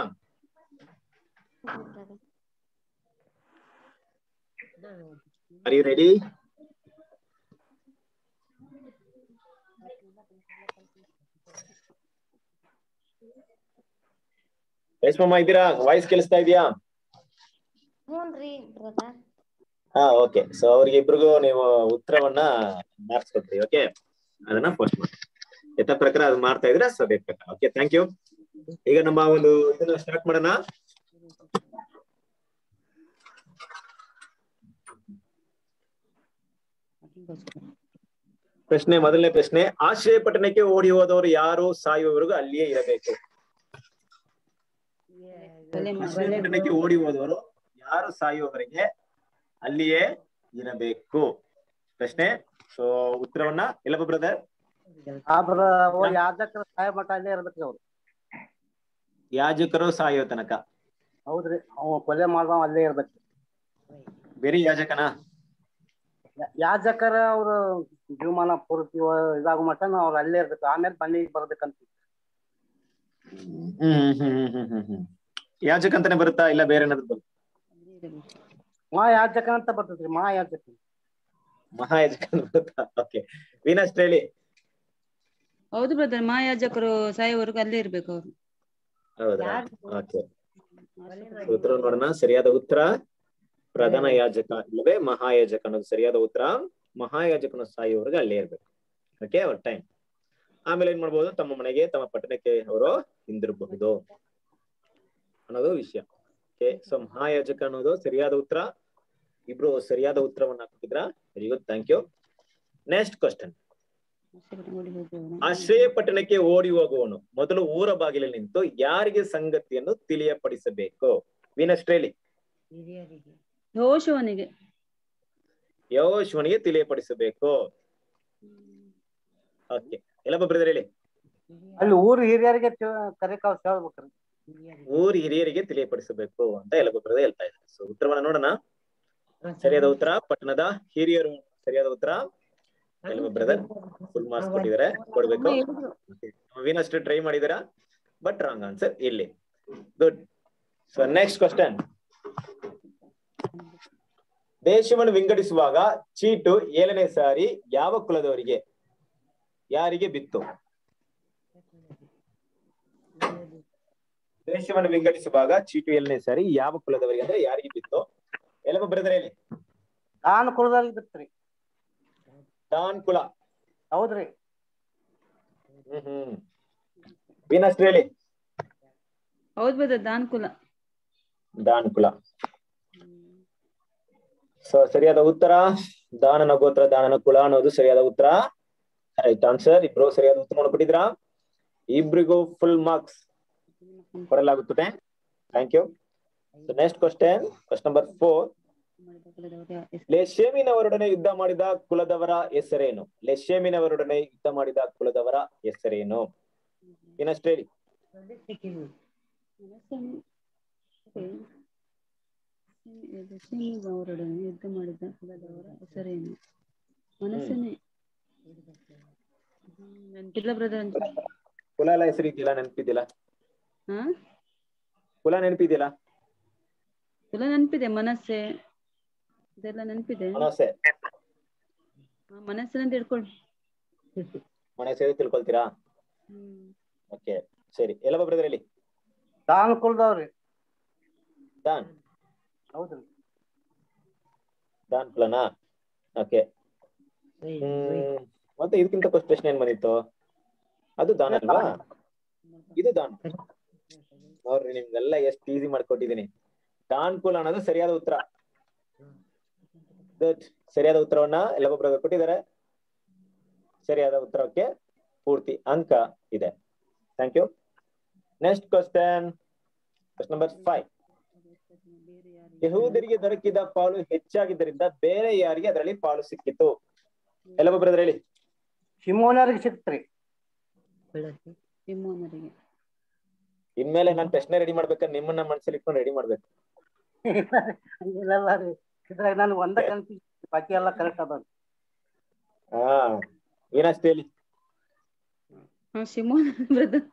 ಆರ್ ಯು ರೆಡಿ ರೇಷ್ಮಮ್ಮ ಇದ್ದೀರಾ ವಾಯ್ಸ್ ಕೇಳಿಸ್ತಾ ಇದೆಯಾ ಹ್ಞೂನ್ರಿ ಬ್ರದರ್ ಹಾ ಓಕೆ ಸೊ ಅವ್ರಿಗೆ ಇಬ್ರಿಗೂ ನೀವು ಉತ್ತರವನ್ನ ಮಾರ್ಕ್ಸ್ ಕೊಡ್ತೀವಿ ಓಕೆ ಅದನ್ನ ಪೋಸ್ಟ್ ಮಾಡಿ ಯಥ ಪ್ರಕಾರ ಅದು ಮಾಡ್ತಾ ಇದ್ರೆ ಸೊ ಅದೇ ಪ್ರಕಾರ ಓಕೆ ಥ್ಯಾಂಕ್ ಯು ಈಗ ನಮ್ಮ ಒಂದು ಇದನ್ನ ಸ್ಟಾರ್ಟ್ ಮಾಡೋಣ ಪ್ರಶ್ನೆ ಮೊದಲನೇ ಪ್ರಶ್ನೆ ಆಶ್ರಯ ಪಟ್ಟಣಕ್ಕೆ ಓಡಿ ಹೋದವರು ಯಾರು ಸಾಯುವವರೆಗೂ ಅಲ್ಲಿಯೇ ಇರಬೇಕು ಬಲೆ ಮಾ- ಆಶ್ರಯ ಪಟ್ಟಣಕ್ಕೆ ಓಡಿ ಹೋದವರು ಯಾರು ಸಾಯುವವರೆಗೆ ಅಲ್ಲಿಯೇ ಇರಬೇಕು ಪ್ರಶ್ನೆ ಸೊ ಉತ್ತರವನ್ನ ಎಲ್ಲಪ್ಪ ಬ್ರದರ್ ಆ ಬ್ರ ಅವ್ರು ಯಾಜಕರ ಸಹಾಯ ಮಠ ಅಲ್ಲೇ ಇರ್ಬೇಕ್ರಿ ಅವ್ರು ಯಾಜಕರು ಸಾಯೋ ತನಕ ಹೌದ್ರಿ ಅವ ಕೊಲೆ ಮಾಡ್ದವ ಅಲ್ಲೇ ಇರ್ಬೇಕು ಬೇರೆ ಯಾಜಕನ ಯಾ- ಯಾಜಕರ ಅವ್ರು ಜೀವಮಾನ ಪೂರ್ತಿ ವ- ಇದಾಗೋ ಮಟನ ಅವ್ರು ಅಲ್ಲೇ ಇರ್ಬೇಕು ಆಮೇಲೆ ಮನೆಗೆ ಬರ್ಬೇಕಂತ ಹ್ಮ್ ಹ್ಮ್ ಹ್ಮ್ ಹ್ಮ್ ಹ್ಮ್ ಹ್ಮ್ ಯಾಜಕ ಅಂತಾನೆ ಬರುತ್ತಾ ಇಲ್ಲ ಬೇರೆ ಏನಾದ್ರು ಬರುತ್ತಾ? ಮಹಾ ಯಾಜಕ ಅಂತ ಬರ್ತೈತ್ರಿ ಮಹಾ ಯಾಜಕ ಮಹಾಯಾಜಕ ಅಂತ ಬರುತ್ತಾ ಓಕೆ ವೀನಸ್ ಹೇಳಿ ಹೌದು ಬ್ರದರ್ ಮಹಾಯಾಜಕರು ಸಾಯೋವರೆಗೂ ಅಲ್ಲೇ ಇರ್ಬೇಕು ಅವ್ರು ಹೌದಾ ಓಕೆ ಉತ್ತರ ನೋಡೋಣ ಸರಿಯಾದ ಉತ್ತರ ಪ್ರಧಾನ ಯಾಜಕ ಇಲ್ಲವೇ ಮಹಾಯಾಜಕ ಅನ್ನೋದು ಸರಿಯಾದ ಉತ್ತರ ಮಹಾಯಾಜಕನು ಸಾಯುವವರೆಗೆ ಅಲ್ಲೇ ಇರ್ಬೇಕು ಓಕೆ ಅವ್ರ ಟೈಮ್ ಆಮೇಲೆ ಏನ್ ಮಾಡ್ಬೋದು ತಮ್ಮ ಮನೆಗೆ ತಮ್ಮ ಪಟ್ಟಣಕ್ಕೆ ಅವರು ಹಿಂದಿರಬಹುದು ಅನ್ನೋದು ವಿಷಯ ಓಕೆ ಸೊ ಮಹಾಯಾಜಕ ಅನ್ನೋದು ಸರಿಯಾದ ಉತ್ತರ ಇಬ್ರು ಸರಿಯಾದ ಉತ್ತರವನ್ನ ಕೊಟ್ಟಿದ್ರ very good thank you next question ಆಶ್ರಯ ಪಟ್ಟಣಕ್ಕೆ ಓಡಿ ಹೋಗುವವನು ಮೊದಲು ಊರ ಬಾಗಿಲಲ್ಲಿ ನಿಂತು ಯಾರಿಗೆ ಸಂಗತಿಯನ್ನು ತಿಳಿಯಪಡಿಸಬೇಕು ವೀನಸ್ಟ್ರೇಲಿ ಯಹೋಶುವನಿಗೆ ಯೋಶುವನಿಗೆ ತಿಳಿಯಪಡಿಸಬೇಕು ಓಕೆ ಎಲ್ಲಪ್ಪ ಬ್ರದರ್ ಹೇಳಿ ಅಲ್ಲಿ ಊರ್ ಹಿರಿಯರಿಗೆ ಕರೆಕ್ ಅವ್ರು ಹೇಳ್ಬೇಕ್ರಿ ಊರ್ ಹಿರಿಯರಿಗೆ ತಿಳಿಯಪಡಿಸಬೇಕು ಅಂತ ಎಲ್ಲಪ್ಪ ಬ್ರದರ್ ಹೇಳ್ತಾ ಇದ್ದಾರೆ ಸೊ ಉತ್ತರವನ್ನ ನೋಡೋಣ ಸರಿಯಾದ ಉತ್ತರ ಪಟ್ಟಣದ ಹಿರಿಯರು ಸರಿಯಾದ ಉತ್ತರ ಎಲ್ಲಪ್ಪ ಬ್ರದರ್ ಫುಲ್ ಮಾರ್ಕ್ಸ್ ಕೊಟ್ಟಿದ್ದಾರೆ ಕೊಡ್ಬೇಕು ವೀನಷ್ಟು ಟ್ರೈ ಮಾಡಿದಾರಾ ಬಟ್ ರಾಂಗ್ ಆನ್ಸರ್ ಇಲ್ಲಿ ಗುಡ್ ಸೊ ನೆಕ್ಸ್ಟ್ ಕ್ವಶನ್ ದೇಶವನ್ನು ವಿಂಗಡಿಸುವಾಗ ಚೀಟು ಏಳನೇ ಸಾರಿ ಯಾವ ಕುಲದವರಿಗೆ ಯಾರಿಗೆ ಬಿತ್ತು ದೇಶವನ್ನು ವಿಂಗಡಿಸುವಾಗ ಚೀಟು ಏಳನೇ ಸಾರಿ ಯಾವ ಕುಲದವರಿಗೆ ಅಂದ್ರೆ ಯಾರಿಗೆ ಬಿತ್ತು ಎಲ್ಲಪ್ಪ ಬ್ರದರ್ ಹೇಳಿ ನಾನು ಕುಳದಲ್ಲಿ ಬಿತ್ರಿ ಡಾನ್ ಕುಲ ಹೌದ್ರಿ ಹ್ಮ್ ಹ್ಮ್ ವೀನಸ್ಟ್ ಹೇಳಿ ಹೌದ್ ಬದ ದಾನ್ ಕುಲ ಡಾನ್ ಕುಲ ಸೊ ಸರಿಯಾದ ಉತ್ತರ ದಾನನ ಗೋತ್ರ ದಾನನ ಕುಲ ಅನ್ನೋದು ಸರಿಯಾದ ಉತ್ತರ ರೈಟ್ ಆನ್ಸರ್ ಇಬ್ರು ಸರಿಯಾದ ಉತ್ತರ ಕೊಟ್ಟಿದ್ರಾ ಇಬ್ರಿಗೂ ಫುಲ್ ಮಾರ್ಕ್ಸ್ ಕೊಡಲಾಗುತ್ತದೆ thank you next question question number four ಲೆಶೇಮಿನವರೊಡನೆ ಯುದ್ಧ ಮಾಡಿದ ಕುಲದವರ ಹೆಸರೇನು ಲೆಶೇಮಿನವರೊಡನೆ ಯುದ್ಧ ಮಾಡಿದ ಕುಲದವರ ಹೆಸರೇನು ಇನ್ನಷ್ಟು ಹೇಳಿ ಅವರೊಡನೆ ಯುದ್ಧ ಮಾಡಿದ ಕುಲದವರ ಹೆಸರೇನು ಮನಸ್ಸನ್ನೇ ನೆನಪಿಲ್ಲ ಬ್ರದರ್ ಅಂತ ಕುಲ ಎಲ್ಲ ಹೆಸರು ಇದೆಯಲ್ಲ ನೆನಪಿದ್ದಿಲ್ಲ ಹಾ ಕುಲ ನೆನಪಿದ್ಯಲ್ಲ ಕುಲ ನೆನಪಿದೆ ಮನಸ್ಸೆ ಇದೆಲ್ಲ ನೆನಪಿದೆ ಮನಸ್ಸೆ ಮನಸ್ಸಿನಂತ ಇಟ್ಕೊಳ್ಳಿ ಮನಸ್ಸೆ ತಿಳ್ಕೊಳ್ತೀರಾ ಹ್ಮ್ ಓಕೆ ಸರಿ ಎಲ್ಲ ಬ್ರದರ್ ಹೇಳಿ ನಾನು ಕುಲದವ್ರಿ ದಾನ್ ಹೌದ್ರಿ ದಾನ್ ಕುಲನಾ ಓಕೆ ಹ್ಮ್ ಮತ್ತೆ ಇದಕ್ಕಿಂತ ಫಸ್ಟ್ ಪ್ರಶ್ನೆ ಏನ್ ಬಂದಿತ್ತು ಅದು ದಾನ ಅಲ್ವಾ ಇದು ದಾನ ನೋಡ್ರಿ ನಿಮ್ಗೆಲ್ಲ ಎಷ್ಟು ಈಸಿ ಮಾಡ್ಕೊಟ್ಟಿದೀನಿ ದಾನ್ ಕುಲ ಅನ್ನೋದು ಸರಿಯಾದ ಉತ್ತರ ಗುಡ್ ಸರಿಯಾದ ಉತ್ತರವನ್ನ ಎಲ್ಲ ಬ್ರದರ್ ಕೊಟ್ಟಿದ್ದಾರೆ ಸರಿಯಾದ ಉತ್ತರಕ್ಕೆ ಪೂರ್ತಿ ಅಂಕ ಇದೆ thank you next question question number five ಯಹೂದರಿಗೆ ದೊರಕಿದ ಪಾಲು ಹೆಚ್ಚಾಗಿದ್ದರಿಂದ ಬೇರೆ ಯಾರಿಗೆ ಅದರಲ್ಲಿ ಪಾಲು ಸಿಕ್ಕಿತು ಎಲ್ಲ ಬ್ರದರ್ ಹೇಳಿ ಶಿಮೋನವ್ರಿಗೆ ಸಿಕ್ತ್ರಿ ಸಿಂಹನರಿಗೆ ಇನ್ಮೇಲೆ ನಾನ್ ಪ್ರಶ್ನೆ ರೆಡಿ ಮಾಡ್ಬೇಕಾದ್ರೆ ನಿಮ್ಮನ್ನ ಮನಸ್ಸಲ್ಲಿ ಇಟ್ಕೊಂಡು ರೆಡಿ ಮಾಡ್ಬೇಕು ಹಂಗಿಲ್ಲ ರೀ ಇದ್ರಾಗ ನಾನು ಒಂದ ಕನ್ಫ್ಯೂಸ್ ಬಾಕಿ ಎಲ್ಲ ಕರೆಕ್ಟ್ ಅದ ಹಾ ಏನಷ್ಟೇ ಹೇಳಿ ಹಾ ಸಿಂಹನ ಬ್ರದರ್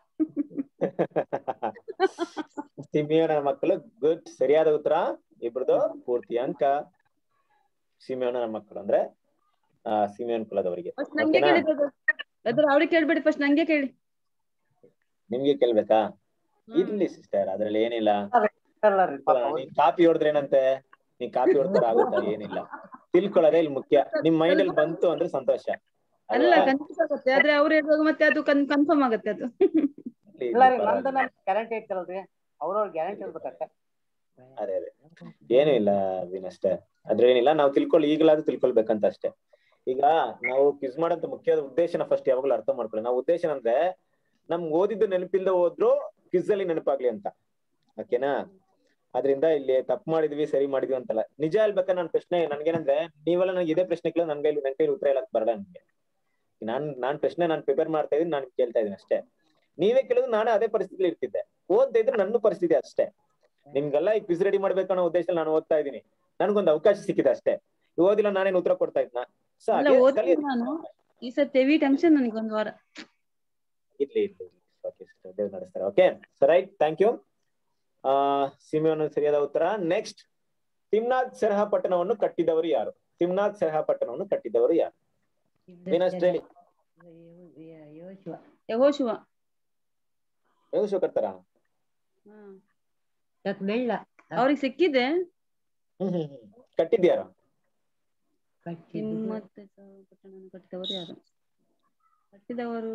ಸಿಮಿಯೋನ ಮಕ್ಕಳು ಗುಡ್ ಸರಿಯಾದ ಉತ್ತರ ಇಬ್ರದು ಪೂರ್ತಿ ಅಂಕ ಸಿಮಿಯೋನ ಮಕ್ಕಳು ಅಂದ್ರೆ ಆ ಸಿಮಿಯೋನ್ ಕುಲದವರಿಗೆ ಫಸ್ಟ್ ನಂಗೆ ಓಕೆನಾ ಕೇಳಿ ಬ್ರದರ್ ಅವ್ರಿಗೆ ಕೇಳ್ಬೇಡಿ ಫಸ್ಟ್ ನಂಗೆ ಕೇಳಿ ನಿಮ್ಗೆ ಕೇಳ್ಬೇಕಾ ಹ್ಮ್. ಇರ್ಲಿ ಸಿಸ್ಟರ್ ಅದ್ರಲ್ಲಿ ಏನಿಲ್ಲ ಅಲ್ಲ ರೀ ಪಾಪ ಅವ್ರು. ನೀನ್ ಕಾಪಿ ಹೊಡೆದ್ರೆ ಏನಂತೆ ನೀನ್ ಕಾಪಿ ಹೊಡ್ತಾರೆ ಆಗುತ್ತಾ ಏನಿಲ್ಲ ತಿಳ್ಕೊಳ್ಳೋದೇ ಇಲ್ಲಿ ಮುಖ್ಯ ನಿಮ್ ಮೈಂಡ್ ಅಲ್ಲಿ ಬಂತು ಅಂದ್ರೆ ಸಂತೋಷ ಅಲ್ಲ ಅಲ್ವಾ? ಕನ್ಫ್ಯೂಸ್ ಆಗುತ್ತೆ ಆದ್ರೆ ಅವ್ರು ಹೇಳುವಾಗ ಮತ್ತೆ ಅದು ಕನ್ಫರ್ಮ್ ಆಗುತ್ತೆ ಅದು ಇರ್ಲಿ, ಇಲ್ಲ ರೀ ಇರ್ಲಿ, ನಂದು ಪರವಾಗಿಲ್ಲ. ನನ್ ಗ್ಯಾರಂಟಿ ಐತಿರಲ್ರಿ ಅವ್ರವ್ರ ಗ್ಯಾರಂಟಿ ಇರ್ಬೇಕಷ್ಟ ಅದೇ ಅದೇ ಏನು ಇಲ್ಲ ವಿನ್ ಅಷ್ಟೇ ಅದ್ರೇನಿಲ್ಲ ನಾವು ತಿಳ್ಕೊಳ್ಳಿ ಈಗಲಾದ್ರೂ ತಿಳ್ಕೊಳ್ಬೇಕಂತ ಅಷ್ಟೇ ಈಗ ನಾವು ಕ್ವಿಸ್ ಮಾಡೋಂತ ಮುಖ್ಯವಾದ ಉದ್ದೇಶನ ಫಸ್ಟ್ ಯಾವಾಗಲೂ ಅರ್ಥ ಮಾಡ್ಕೊಳ್ಳಿ ನಾವು ಉದ್ದೇಶ ಅಂದ್ರೆ ನಮ್ಗೆ ಓದಿದ್ದು ನೆನಪಿಲ್ದ ಹೋದ್ರು ಕ್ವಿಸ್ ಅಲ್ಲಿ ನೆನಪಾಗ್ಲಿ ಅಂತ ಓಕೆನಾ ಅದರಿಂದ ಇಲ್ಲಿ ತಪ್ಪು ಮಾಡಿದ್ವಿ ಸರಿ ಮಾಡಿದ್ವಿ ಅಂತಲ್ಲ ನಿಜ ಹೇಳ್ಬೇಕಾ ನನ್ನ ಪ್ರಶ್ನೆ ನನ್ಗೇನಂದ್ರೆ ನೀವೆಲ್ಲ ನನಗೆ ಇದೇ ಪ್ರಶ್ನೆ ಕೇಳಿದ್ರೆ ನನ್ ಕೈಲಿ ನನ್ ಕೈಲಿ ಉತ್ತರ ಹೇಳಕ್ ಬರಲ್ಲ ನನ್ಗೆ ನಾನ್ ನಾನ್ ಪ್ರಶ್ನೆ ನಾನು ಪ್ರಿಪೇರ್ ಮಾಡ್ತಾ ಇದೀನಿ ನಾನು ಕೇಳ್ತಾ ಇದೀನಿ ಅಷ್ಟೇ ನೀವೇ ಕೇಳಿದ್ರು ನಾನೇ ಅದೇ ಪರಿಸ್ಥಿತಿಲಿ ಇರ್ತಿದ್ದೆ ಓದ್ತಾ ಇದ್ರೆ ನನ್ನ ಪರಿಸ್ಥಿತಿ ಅಷ್ಟೇ ನಿಮ್ಗೆಲ್ಲ ಈ ಕ್ವಿಸ್ ರೆಡಿ ಮಾಡ್ಬೇಕನ್ನೋ ಉದ್ದೇಶದಲ್ಲಿ ನಾನು ಓದ್ತಾ ಇದ್ದೀನಿ ನನ್ಗೊಂದು ಅವಕಾಶ ಸಿಕ್ಕಿದೆ ಅಷ್ಟೇ ಓದಿಲ್ಲ ನಾನೇನು ಉತ್ತರ ಕೊಡ್ತಾ ಇದ್ನ ಸೊ ಇಲ್ಲ ಹಾಗೆ ಓದ್ತೀನಿ ಕಲಿಯೋದು. ನಾನು ಈ ಸತಿ ಹೆವಿ ಟೆನ್ಷನ್ ನನಗೆ ಒಂದ್ ವಾರ ಇರ್ಲಿ ಇರ್ಲಿ ಓಕೆ ದೇವ್ ನಡೆಸ್ತಾರೆ okay so right thank you ಆ ಸಿಮಿಯೋನ ಸರಿಯಾದ ಉತ್ತರ ನೆಕ್ಸ್ಟ್ ತಿಮ್ನಾಥ್ ಸೆರಹ ಪಟ್ಟಣವನ್ನು ಕಟ್ಟಿದವರು ಯಾರು ತಿಮ್ನಾಥ್ ಸೆರಹ ಪಟ್ಟಣವನ್ನು ಕಟ್ಟಿದವರು ಯಾರು ವೀನಸ್ ಹೇಳಿ ಯಹೋಶುವ ಯೋಶು ಕಟ್ತಾರ ಅವ್ರಿಗೆ ಸಿಕ್ಕಿದೆ ಹ್ಮ್ ಹ್ಮ್ ಹ್ಮ್ ಕಟ್ಟಿದ್ಯಾರ ಕಿಮ್ಮತ್ತೆ ಪಟ್ಟಣವನ್ನು ಕಟ್ಟಿದವರು ಯಾರು ಕಟ್ಟಿದವರು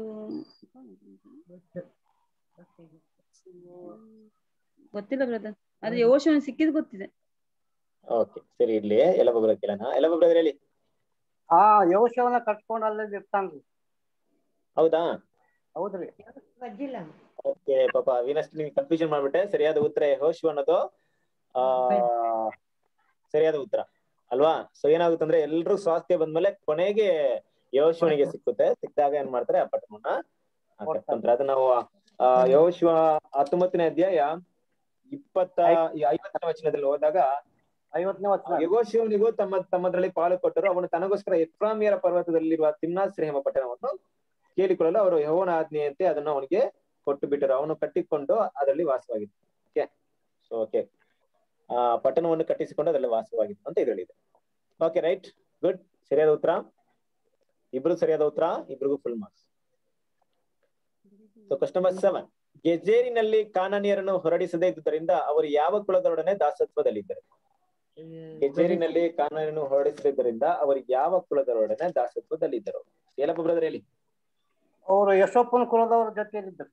ಗೊತ್ತಿಲ್ಲ ಬ್ರದರ್ ಅದು ಯೋಶನ ಸಿಕ್ಕಿದ್ ಗೊತ್ತಿದೆ ಓಕೆ ಸರಿ ಇರ್ಲಿ ಎಲ್ಲ ಬ್ರದರ್ ಕೇಳೋಣ ಎಲ್ಲ ಬ್ರದರ್ ಹೇಳಿ ಆ ಯೋಶವನ್ನ ಕಟ್ಕೊಂಡ್ ಅಲ್ಲೇ ಇರ್ತಾನ್ರಿ ಹೌದಾ ಹೌದ್ರಿ ಓಕೆ ಪಾಪ ವೀನಸ್ ನಿಮ್ಗೆ ಕನ್ಫ್ಯೂಷನ್ ಮಾಡ್ಬಿಟ್ಟೆ ಸರಿಯಾದ ಉತ್ತರ ಯೆಹೋಶುವ ಅನ್ನೋದು ಆ ಸರಿಯಾದ ಉತ್ತರ ಅಲ್ವಾ ಸೊ ಏನಾಗುತ್ತಂದ್ರೆ ಎಲ್ರು ಸ್ವಾಸ್ಥ್ಯ ಬಂದ್ಮೇಲೆ ಕೊನೆಗೆ ಯಹೋಶುವನಿಗೆ ಸಿಕ್ಕುತ್ತೆ ಸಿಕ್ಕಿದಾಗ ಏನ್ ಮಾಡ್ತಾರೆ ಆ ಪಟ್ಟಣವನ್ನ ಆ, ಕಟ್ಕೊಂತಾರೆ ಅದು ನಾವು ಆ ಯಹೋಶುವ ಹತ್ತೊಂಬತ್ತನೇ ಅಧ್ಯಾಯ ಇಪ್ಪತ್ತ ಈ ಐವತ್ತನೇ ವಚನದಲ್ಲಿ ಹೋದಾಗ ಐವತ್ತನೇ ವಚನ ಯಗೋಶಿವನಿಗೂ ತಮ್ಮ ತಮ್ಮದ್ರಲ್ಲಿ ಪಾಲು ಕೊಟ್ಟರು ಅವನು ತನಗೋಸ್ಕರ ಎಫ್ರಾಮಿಯರ ಪರ್ವತದಲ್ಲಿರುವ ತಿಮ್ನಾಶ್ರಯ ಎಂಬ ಪಟ್ಟಣವನ್ನು ಕೇಳಿಕೊಳ್ಳಲು ಅವರು ಯಹೋವನ ಆಜ್ಞೆಯಂತೆ ಅದನ್ನು ಅವನಿಗೆ ಕೊಟ್ಟು ಬಿಟ್ಟರು ಅವನು ಕಟ್ಟಿಕೊಂಡು ಅದರಲ್ಲಿ ವಾಸವಾಗಿತ್ತು ಓಕೆ ಸೊ ಓಕೆ ಆ ಪಟ್ಟಣವನ್ನು ಕಟ್ಟಿಸಿಕೊಂಡು ಅದರಲ್ಲಿ ವಾಸವಾಗಿತ್ತು ಅಂತ ಇದರಲ್ಲಿದೆ ಓಕೆ ರೈಟ್ ಗುಡ್ ಸರಿಯಾದ ಉತ್ತರ ಇಬ್ರು ಸರಿಯಾದ ಉತ್ತರ ಇಬ್ರಿಗೂ full marks so question number seven ಗೆಜೇರಿನಲ್ಲಿ ಕಾನನಿಯರನ್ನು ಹೊರಡಿಸದೇ ಇದ್ದುದರಿಂದ ಅವರು ಯಾವ ಕುಲದೊಡನೆ ದಾಸತ್ವದಲ್ಲಿದ್ದರು ಗೆಜೇರಿನಲ್ಲಿ ಕಾನೂನನ್ನು ಹೊರಡಿಸಿದ್ದರಿಂದ ಅವರು ಯಾವ ಕುಲದವರೊಡನೆ ದಾಸತ್ವದಲ್ಲಿದ್ದರು ಏನಪ್ಪ ಬ್ರದರ್ ಹೇಳಿ ಅವ್ರು ಯಶೋಪ್ಪನ ಕುಲದವ್ರ ಜೊತೆಯಲ್ಲಿದ್ದರು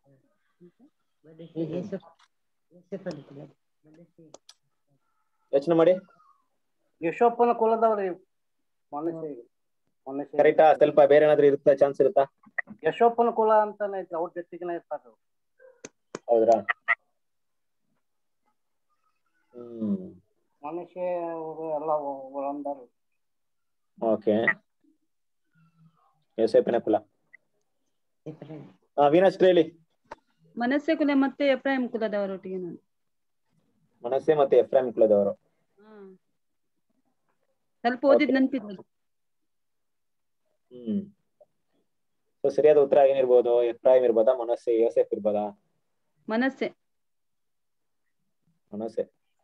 ಯೋಚನೆ ಮಾಡಿ ಯಶೋಪ್ಪನ ಕುಲದವ್ರಿ ಮನುಷ್ಯ ಮನುಷ್ಯ ಕರೆಕ್ಟಾ ಸ್ವಲ್ಪ ಬೇರೆ ಏನಾದ್ರೂ ಇರುತ್ತಾ ಚಾನ್ಸ್ ಇರುತ್ತಾ ಯಶೋಪ್ಪನ ಕುಲ ಅಂತಾನೆ ಐತಿ ಅವ್ರ ಜೊತೆಗಿನ ಇರ್ತಾರ ಅವ್ರು. ಹೌದ್ರಾ ಹ್ಮ್ ಮನುಷ್ಯ ಅವರು ಎಲ್ಲ ಒಂದಾರು ಓಕೆ ಯೋಸೇಪಿನ ಕುಲ ಹಾ ವೀನಸ್ ಹೇಳಿ ಮನಸ್ಸೆ ಕುಲ ಮತ್ತೆ ಎಫ್ರಾಯಿಂ ಕುಲದವರೊಟ್ಟಿಗೆ ನಾನು ಮನಸ್ಸೆ ಮತ್ತೆ ಎಫ್ರಾಮ್ ಕುಲದವರು ಹಾ. ಸ್ವಲ್ಪ ಓದಿದ್ ನೆನ್ಪಿಲ್ಲ ಹ್ಮ್ ಸೊ ಸರಿಯಾದ ಉತ್ತರ ಏನಿರ್ಬೋದು ಎಫ್ರಾಹಿಂ ಇರ್ಬೋದಾ ಮನಸ್ಸೆ ಯೋಸೆಫ್ ಇರ್ಬೋದಾ ಮನಸ್ಸೆ ಮನಸ್ಸೆ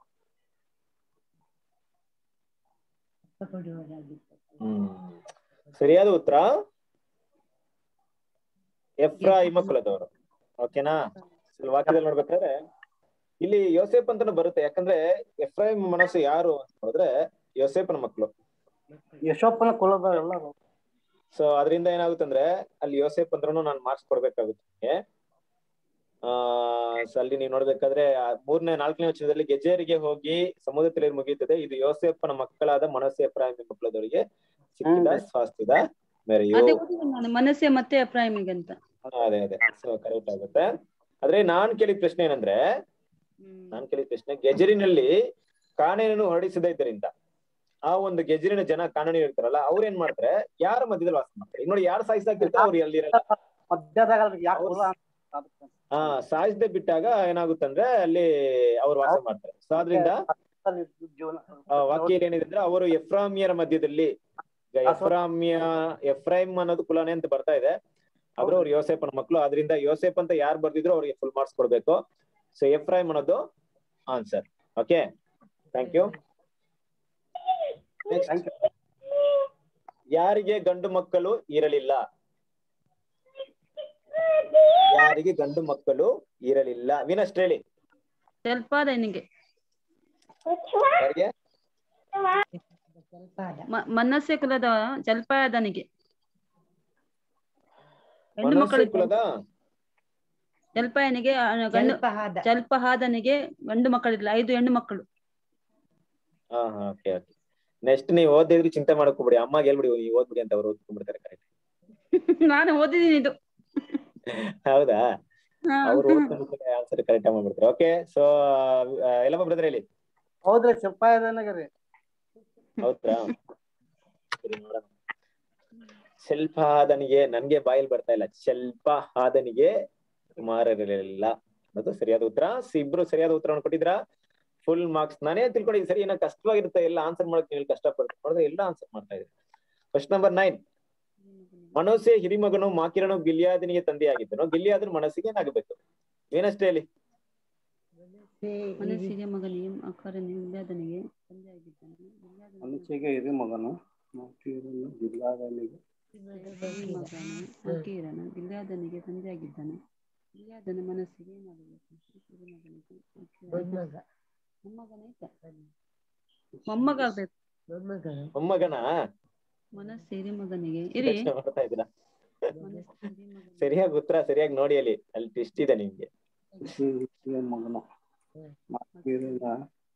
ಹ್ಮ್ ಸರಿಯಾದ ಉತ್ತರ ಎಫ್ರಾಹಿಮ ಕುಲದವರು ಓಕೆನಾ ಸ್ವಲ್ಪ ವಾಕ್ಯದಲ್ಲಿ ನೋಡ್ಬೇಕಾದ್ರೆ ಇಲ್ಲಿ ಯೋಸೇಫ್ ಅಂತಾನು ಬರುತ್ತೆ ಯಾಕಂದ್ರೆ ಎಫ್ರಾಹಿಂ ಮನಸ್ಸು ಯಾರು ಅಂತ ನೋಡಿದ್ರೆ ಯೋಸೇಫನ ಮಕ್ಕಳು ಯಶೋಪ್ಪನ ಕುಲದವ್ರು ಎಲ್ಲರೂ ಸೊ ಅದರಿಂದ ಏನಾಗುತ್ತಂದ್ರೆ ಅಲ್ಲಿ ಯೋಸೇಫ್ ಅಂದ್ರೂ ನಾನು ಮಾರ್ಕ್ಸ್ ಕೊಡ್ಬೇಕಾಗುತ್ತೆ ನಿಮ್ಗೆ. ಆ ಸೊ ಅಲ್ಲಿ ನೀವು ನೋಡ್ಬೇಕಾದ್ರೆ ಆ ಮೂರನೇ ನಾಲ್ಕನೇ ವಚನದಲ್ಲಿ ಗೆಜೇರಿಗೆ ಹೋಗಿ ಸಮುದ್ರ ತೀರ ಮುಗಿಯುತ್ತದೆ ಇದು ಯೋಸೇಫನ ಮಕ್ಕಳಾದ ಮನಸ್ಸೆ ಎಫ್ರಾಹಿಂ ಮಕ್ಕಳದವರಿಗೆ ಸಿಕ್ಕಿದ ಹ್ಮ್. ಸ್ವಾಸ್ಥ್ಯದ ಮೇರೆಯು ಅದೇ ಓದಿಲ್ಲ ನಾನು ಮನಸ್ಸೆ ಮತ್ತೆ ಎಫ್ರಾಯಿಮಿಗೆ ಅಂತ ಅದೇ ಅದೇ ಸೊ ಕರೆಕ್ಟ್ ಆಗುತ್ತೆ ಆದ್ರೆ ನಾನ್ ಕೇಳಿದ ಪ್ರಶ್ನೆ ಏನಂದ್ರೆ ಹ್ಮ್. ನಾನ್ ಕೇಳಿದ ಪ್ರಶ್ನೆ ಗೆಜರಿನಲ್ಲಿ ಕಾಣೆಯನ್ನು ಹೊರಡಿಸದೇ ಇದ್ದರಿಂದ ಆ ಒಂದು ಗೆಜರಿನ ಜನ ಕಾನೂನು ಇರ್ತಾರಲ್ಲ ಅವ್ರ ಏನ್ ಮಾಡ್ತಾರೆ ಯಾರ ಮಧ್ಯದಲ್ಲಿ ವಾಸ ಮಾಡ್ತಾರೆ ಈಗ ನೋಡಿ ಯಾರು ಸಾಯಿಸಾಕಿರ್ತಾರೆ ಅವ್ರು ಎಲ್ಲಿರಲ್ಲ ಮಧ್ಯದಾಗ ಯಾಕೆ ಕುಲ ಅಂತ ಅದಕ್ಕೆ. ಹಾ ಸಾಯಿಸದೆ ಬಿಟ್ಟಾಗ ಏನಾಗುತ್ತಂದ್ರೆ ಅಲ್ಲಿ ಅವ್ರು ವಾಸ ಮಾಡ್ತಾರೆ ಸೊ ಆದ್ರಿಂದ ಅಲ್ಲಿ ಜೀವನ ಆ ವಾಕ್ಯಲ್ಲಿ ಏನಿದೆ ಅಂದ್ರೆ ಅವರು ಎಫ್ರಾಮಿಯರ ಮಧ್ಯದಲ್ಲಿ ಈಗ ಎಫ್ರಾಮಿಯ ಎಫ್ರೈಮ್ ಅನ್ನೋದು ಕುಲನೇ ಅಂತ ಬರ್ತಾ ಇದೆ ಆದ್ರೆ ಅವ್ರು ಯೋಸೇಫನ ಮಕ್ಕಳು ಅದರಿಂದ ಯೋಸೇಫ್ ಅಂತ ಯಾರು ಬರ್ದಿದ್ರು ಅವ್ರಿಗೆ ಫುಲ್ ಮಾರ್ಕ್ಸ್ ಕೊಡ್ಬೇಕು ಸೊ ಎಫ್ರೈಮ್ ಅನ್ನೋದು answer okay thank you next ಯಾರಿಗೆ ಗಂಡು ಮಕ್ಕಳು ಇರಲಿಲ್ಲ ಯಾರಿಗೆ ಗಂಡು ಮಕ್ಕಳು ಇರಲಿಲ್ಲ ವಿನಸ್ಟ್ ಹೇಳಿ ಜಲ್ಪಾದನಿಗೆ ಯಾರಿಗೆ ಮ- ಮನಸ್ಸೆ ಕುಲದ ಜಲ್ಪಾದನಿಗೆ ಹೆಣ್ಣು ಮನಸ್ಸೆ ಮಕ್ಕಳು ಕುಲದ ಜಲ್ಪಾಯನಿಗೆ ಆ, ಗಂಡು ಜಲ್ಪಹಾದನಿಗೆ ಗಂಡು ಮಕ್ಕಳಿಲ್ಲ ಐದು ಹೆಣ್ಣು ಮಕ್ಕಳು ಹಾ ಹಾ ಓಕೆ ಓಕೆ ನೆಕ್ಸ್ಟ್ ನೀವು ಓದಿದ್ರೆ ಚಿಂತೆ ಮಾಡಕ್ ಹೋಗ್ಬಿಡಿ ಅಮ್ಮಗೆ ಹೇಳ್ಬಿಡಿ ನೀವು ಓದ್ಬಿಡಿ ಅಂತ ಅವ್ರು ಓದ್ಕೊಂಡ್ಬಿಡ್ತಾರೆ ಕರೆಕ್ಟ್ ನಾನು ಓದಿದ್ದೀನಿ ಇದು ಹೌದಾ ಹಾ. ಅವ್ರು ಓದ್ಕೊಂಡ್ಬಿಟ್ರೆ ಆನ್ಸರ್ ಕರೆಕ್ಟ್ ಆಗಿ ಮಾಡ್ಬಿಡ್ತಾರೆ ಓಕೆ ಸೊ ಎಲ್ಲಮ್ಮ ಬ್ರದರ್ ಹೇಳಿ ಹೌದ್ರಿ ಸಿಪಾಯಿದನಾಗ ರೀ ಹೌದಾ ಸರಿ ನೋಡೋಣ ಸ್ವಲ್ಪ ಹಾದನಿಗೆ ನನ್ಗೆ ಬಾಯಲ್ಲಿ ಬರ್ತಾ ಇಲ್ಲ ಸ್ವಲ್ಪ ಹಾದನಿಗೆ ಕುಮಾರರಿರಲಿಲ್ಲ ಅನ್ನೋದು ಸರಿಯಾದ ಉತ್ತರ ಸೊ ಇಬ್ರು ಸರಿಯಾದ ಉತ್ತರವನ್ನು ಕೊಟ್ಟಿದ್ರಾ ಫುಲ್ ಮಾರ್ಕ್ಸ್ ನಾನೇ ತಿಳ್ಕೊಂಡಿದ್ದೀನಿ ಸರಿ ಏನೋ ಕಷ್ಟವಾಗಿರುತ್ತೆ ಎಲ್ಲ ಆನ್ಸರ್ ಮಾಡಕ್ ನೀವು ಕಷ್ಟಪಡ್ತೀನಿ ನೋಡಿದ್ರೆ ಎಲ್ಲ ಆನ್ಸರ್ ಮಾಡ್ತಾ ಇದ್ದೀನಿ ಕ್ವಶನ್ ನಂಬರ್ ನೈನ್ ಮನೋಸೆ ಹಿರಿಮಗನು ಮಾಕಿರನು ಗಿಲಿಯಾದನಿಗೆ ತಂದೆಯಾಗಿದ್ದನು ಗಿಲಿಯಾದನು ಮನಸ್ಸಿಗೆ ಏನಾಗಬೇಕು ಏನಷ್ಟೇ ಹೇಳಿ ಮನಸ್ಸಿಗೆ ಮಗನಿಗೆ ಅಕ್ಕರನಿಗೆ ಇಲ್ಲಾದನಿಗೆ ತಂದೆ ಆಗಿದ್ದಾನೆ ಇಲ್ಲಾದನಿಗೆ ಮನುಷ್ಯಗೆ ಹಿರಿ ಮಗನು ಮಾತಿರನು ಜಿಲ್ಲಾದನಿಗೆ ಮಗನು ಅಕೀರನ ಗಿಲ್ಯಾದನಿಗೆ ತಂದೆ ಆಗಿದ್ದಾನೆ ಗಿಲ್ಯಾದನ ಮನಸ್ಸಿಗೆ ಏನಾಗಬೇಕು ಹಿರಿಮಗನಿಗೆ ಅಕೀರನ ಮೊಮ್ಮಗನೇ ಇದ್ದ ಮೊಮ್ಮಗ ಆಗ್ಬೇಕು ಮೊಮ್ಮಗನ ಮನಸ್ಸೇರಿ ಮಗನಿಗೆ ಇರಿ ಯೋಚ್ನೆ ಮಾಡ್ತಾ ಇದ್ದೀರಾ ಮನಸ್ಸೇರಿ ಮಗನಿಗೆ. ಸರಿಯಾಗಿ ಉತ್ತರ ಸರಿಯಾಗಿ ನೋಡಿ ಅಲ್ಲಿ ಅಲ್ಲಿ ಟ್ವಿಸ್ಟ್ ಇದೆ ನಿಮ್ಗೆ ಏನ್ ಮಗನ ಮತ್ತಿರಿಂದ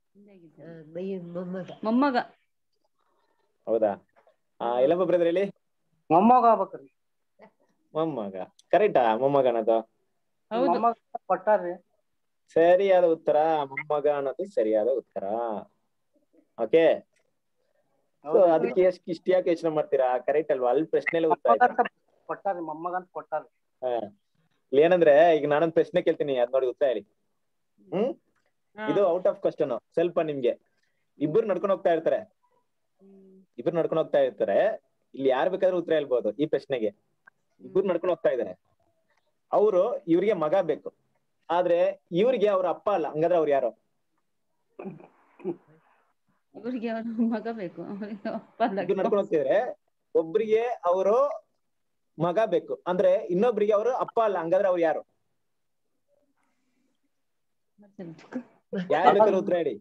ಮೊಮ್ಮಗ ಹೌದಾ ಆ ಎಲ್ಲಪ್ಪ ಬ್ರದರ್ ಹೇಳಿ ಮೊಮ್ಮಗ ಆಗ್ಬೇಕ್ರಿ ಮೊಮ್ಮಗ ಕರೆಕ್ಟಾ ಮೊಮ್ಮಗ ಅನ್ನೋದು ಹೌದು ಮೊಮ್ಮಗ ಕೊಟ್ಟಾರ್ರಿ ಸರಿಯಾದ ಉತ್ತರ ಮೊಮ್ಮಗ ಅನ್ನೋದು ಸರಿಯಾದ ಉತ್ತರ ಓಕೆ ಸೊ ಅದಕ್ಕೆ ಎಷ್ಟು ಇಷ್ಟ ಯಾಕೆ ಯೋಚನೆ ಮಾಡ್ತೀರಾ ಕರೆಕ್ಟ್ ಅಲ್ವಾ ಅಲ್ಲಿ ಪ್ರಶ್ನೆಲೆ ಉತ್ತರ ಮೊಮ್ಮಗ ಆಯ್ತಾ? ಅಂತ ಕೊಟ್ಟಾರ್ರಿ ಮೊಮ್ಮಗ ಅಂತ ಕೊಟ್ಟಾರ್ರಿ ಹಾ. ಇಲ್ಲಿ ಏನಂದ್ರೆ ಈಗ ನಾನೊಂದ್ ಪ್ರಶ್ನೆ ಕೇಳ್ತೀನಿ ಅದ್ ನೋಡಿ ಉತ್ತರ ಹೇಳಿ ಹ್ಮ್ ಇದು ಔಟ್ ಆಫ್ ಕ್ವಶನ್ ಸ್ವಲ್ಪ ನಿಮ್ಗೆ ಇಬ್ರು ನಡ್ಕೊಂಡು ಹೋಗ್ತಾ ಇರ್ತಾರೆ ಇಬ್ರು ನಡ್ಕೊಂಡು ಹೋಗ್ತಾ ಇರ್ತಾರೆ ಇಲ್ಲಿ ಯಾರು ಬೇಕಾದ್ರೂ ಉತ್ತರ ಹೇಳ್ಬೋದು ಈ ಪ್ರಶ್ನೆಗೆ ಇಬ್ರು ನಡ್ಕೊಂಡು ಹೋಗ್ತಾ ಇದಾರೆ ಅವರು ಇವ್ರಿಗೆ ಮಗ ಬೇಕು ಆದ್ರೆ ಇವ್ರಿಗೆ ಅವ್ರ ಅಪ್ಪ ಅಲ್ಲ ಹಂಗಾದ್ರೆ ಅವ್ರು ಯಾರು ಇವ್ರಿಗೆ ಅವರ ಮಗ ಬೇಕು ಅವ್ರಿಗೆ ಅಪ್ಪ ಅಲ್ಲ. ಇಬ್ರು ನಡ್ಕೊಂಡು ಹೋಗ್ತಿದ್ರೆ ಒಬ್ರಿಗೆ ಅವರು ಮಗ ಬೇಕು ಅಂದ್ರೆ ಇನ್ನೊಬ್ರಿಗೆ ಅವರು ಅಪ್ಪ ಅಲ್ಲ ಹಂಗಾದ್ರೆ ಅವ್ರು ಯಾರು ಯಾರು ಬೇಕಾದ್ರೂ ಉತ್ತರ ಹೇಳಿ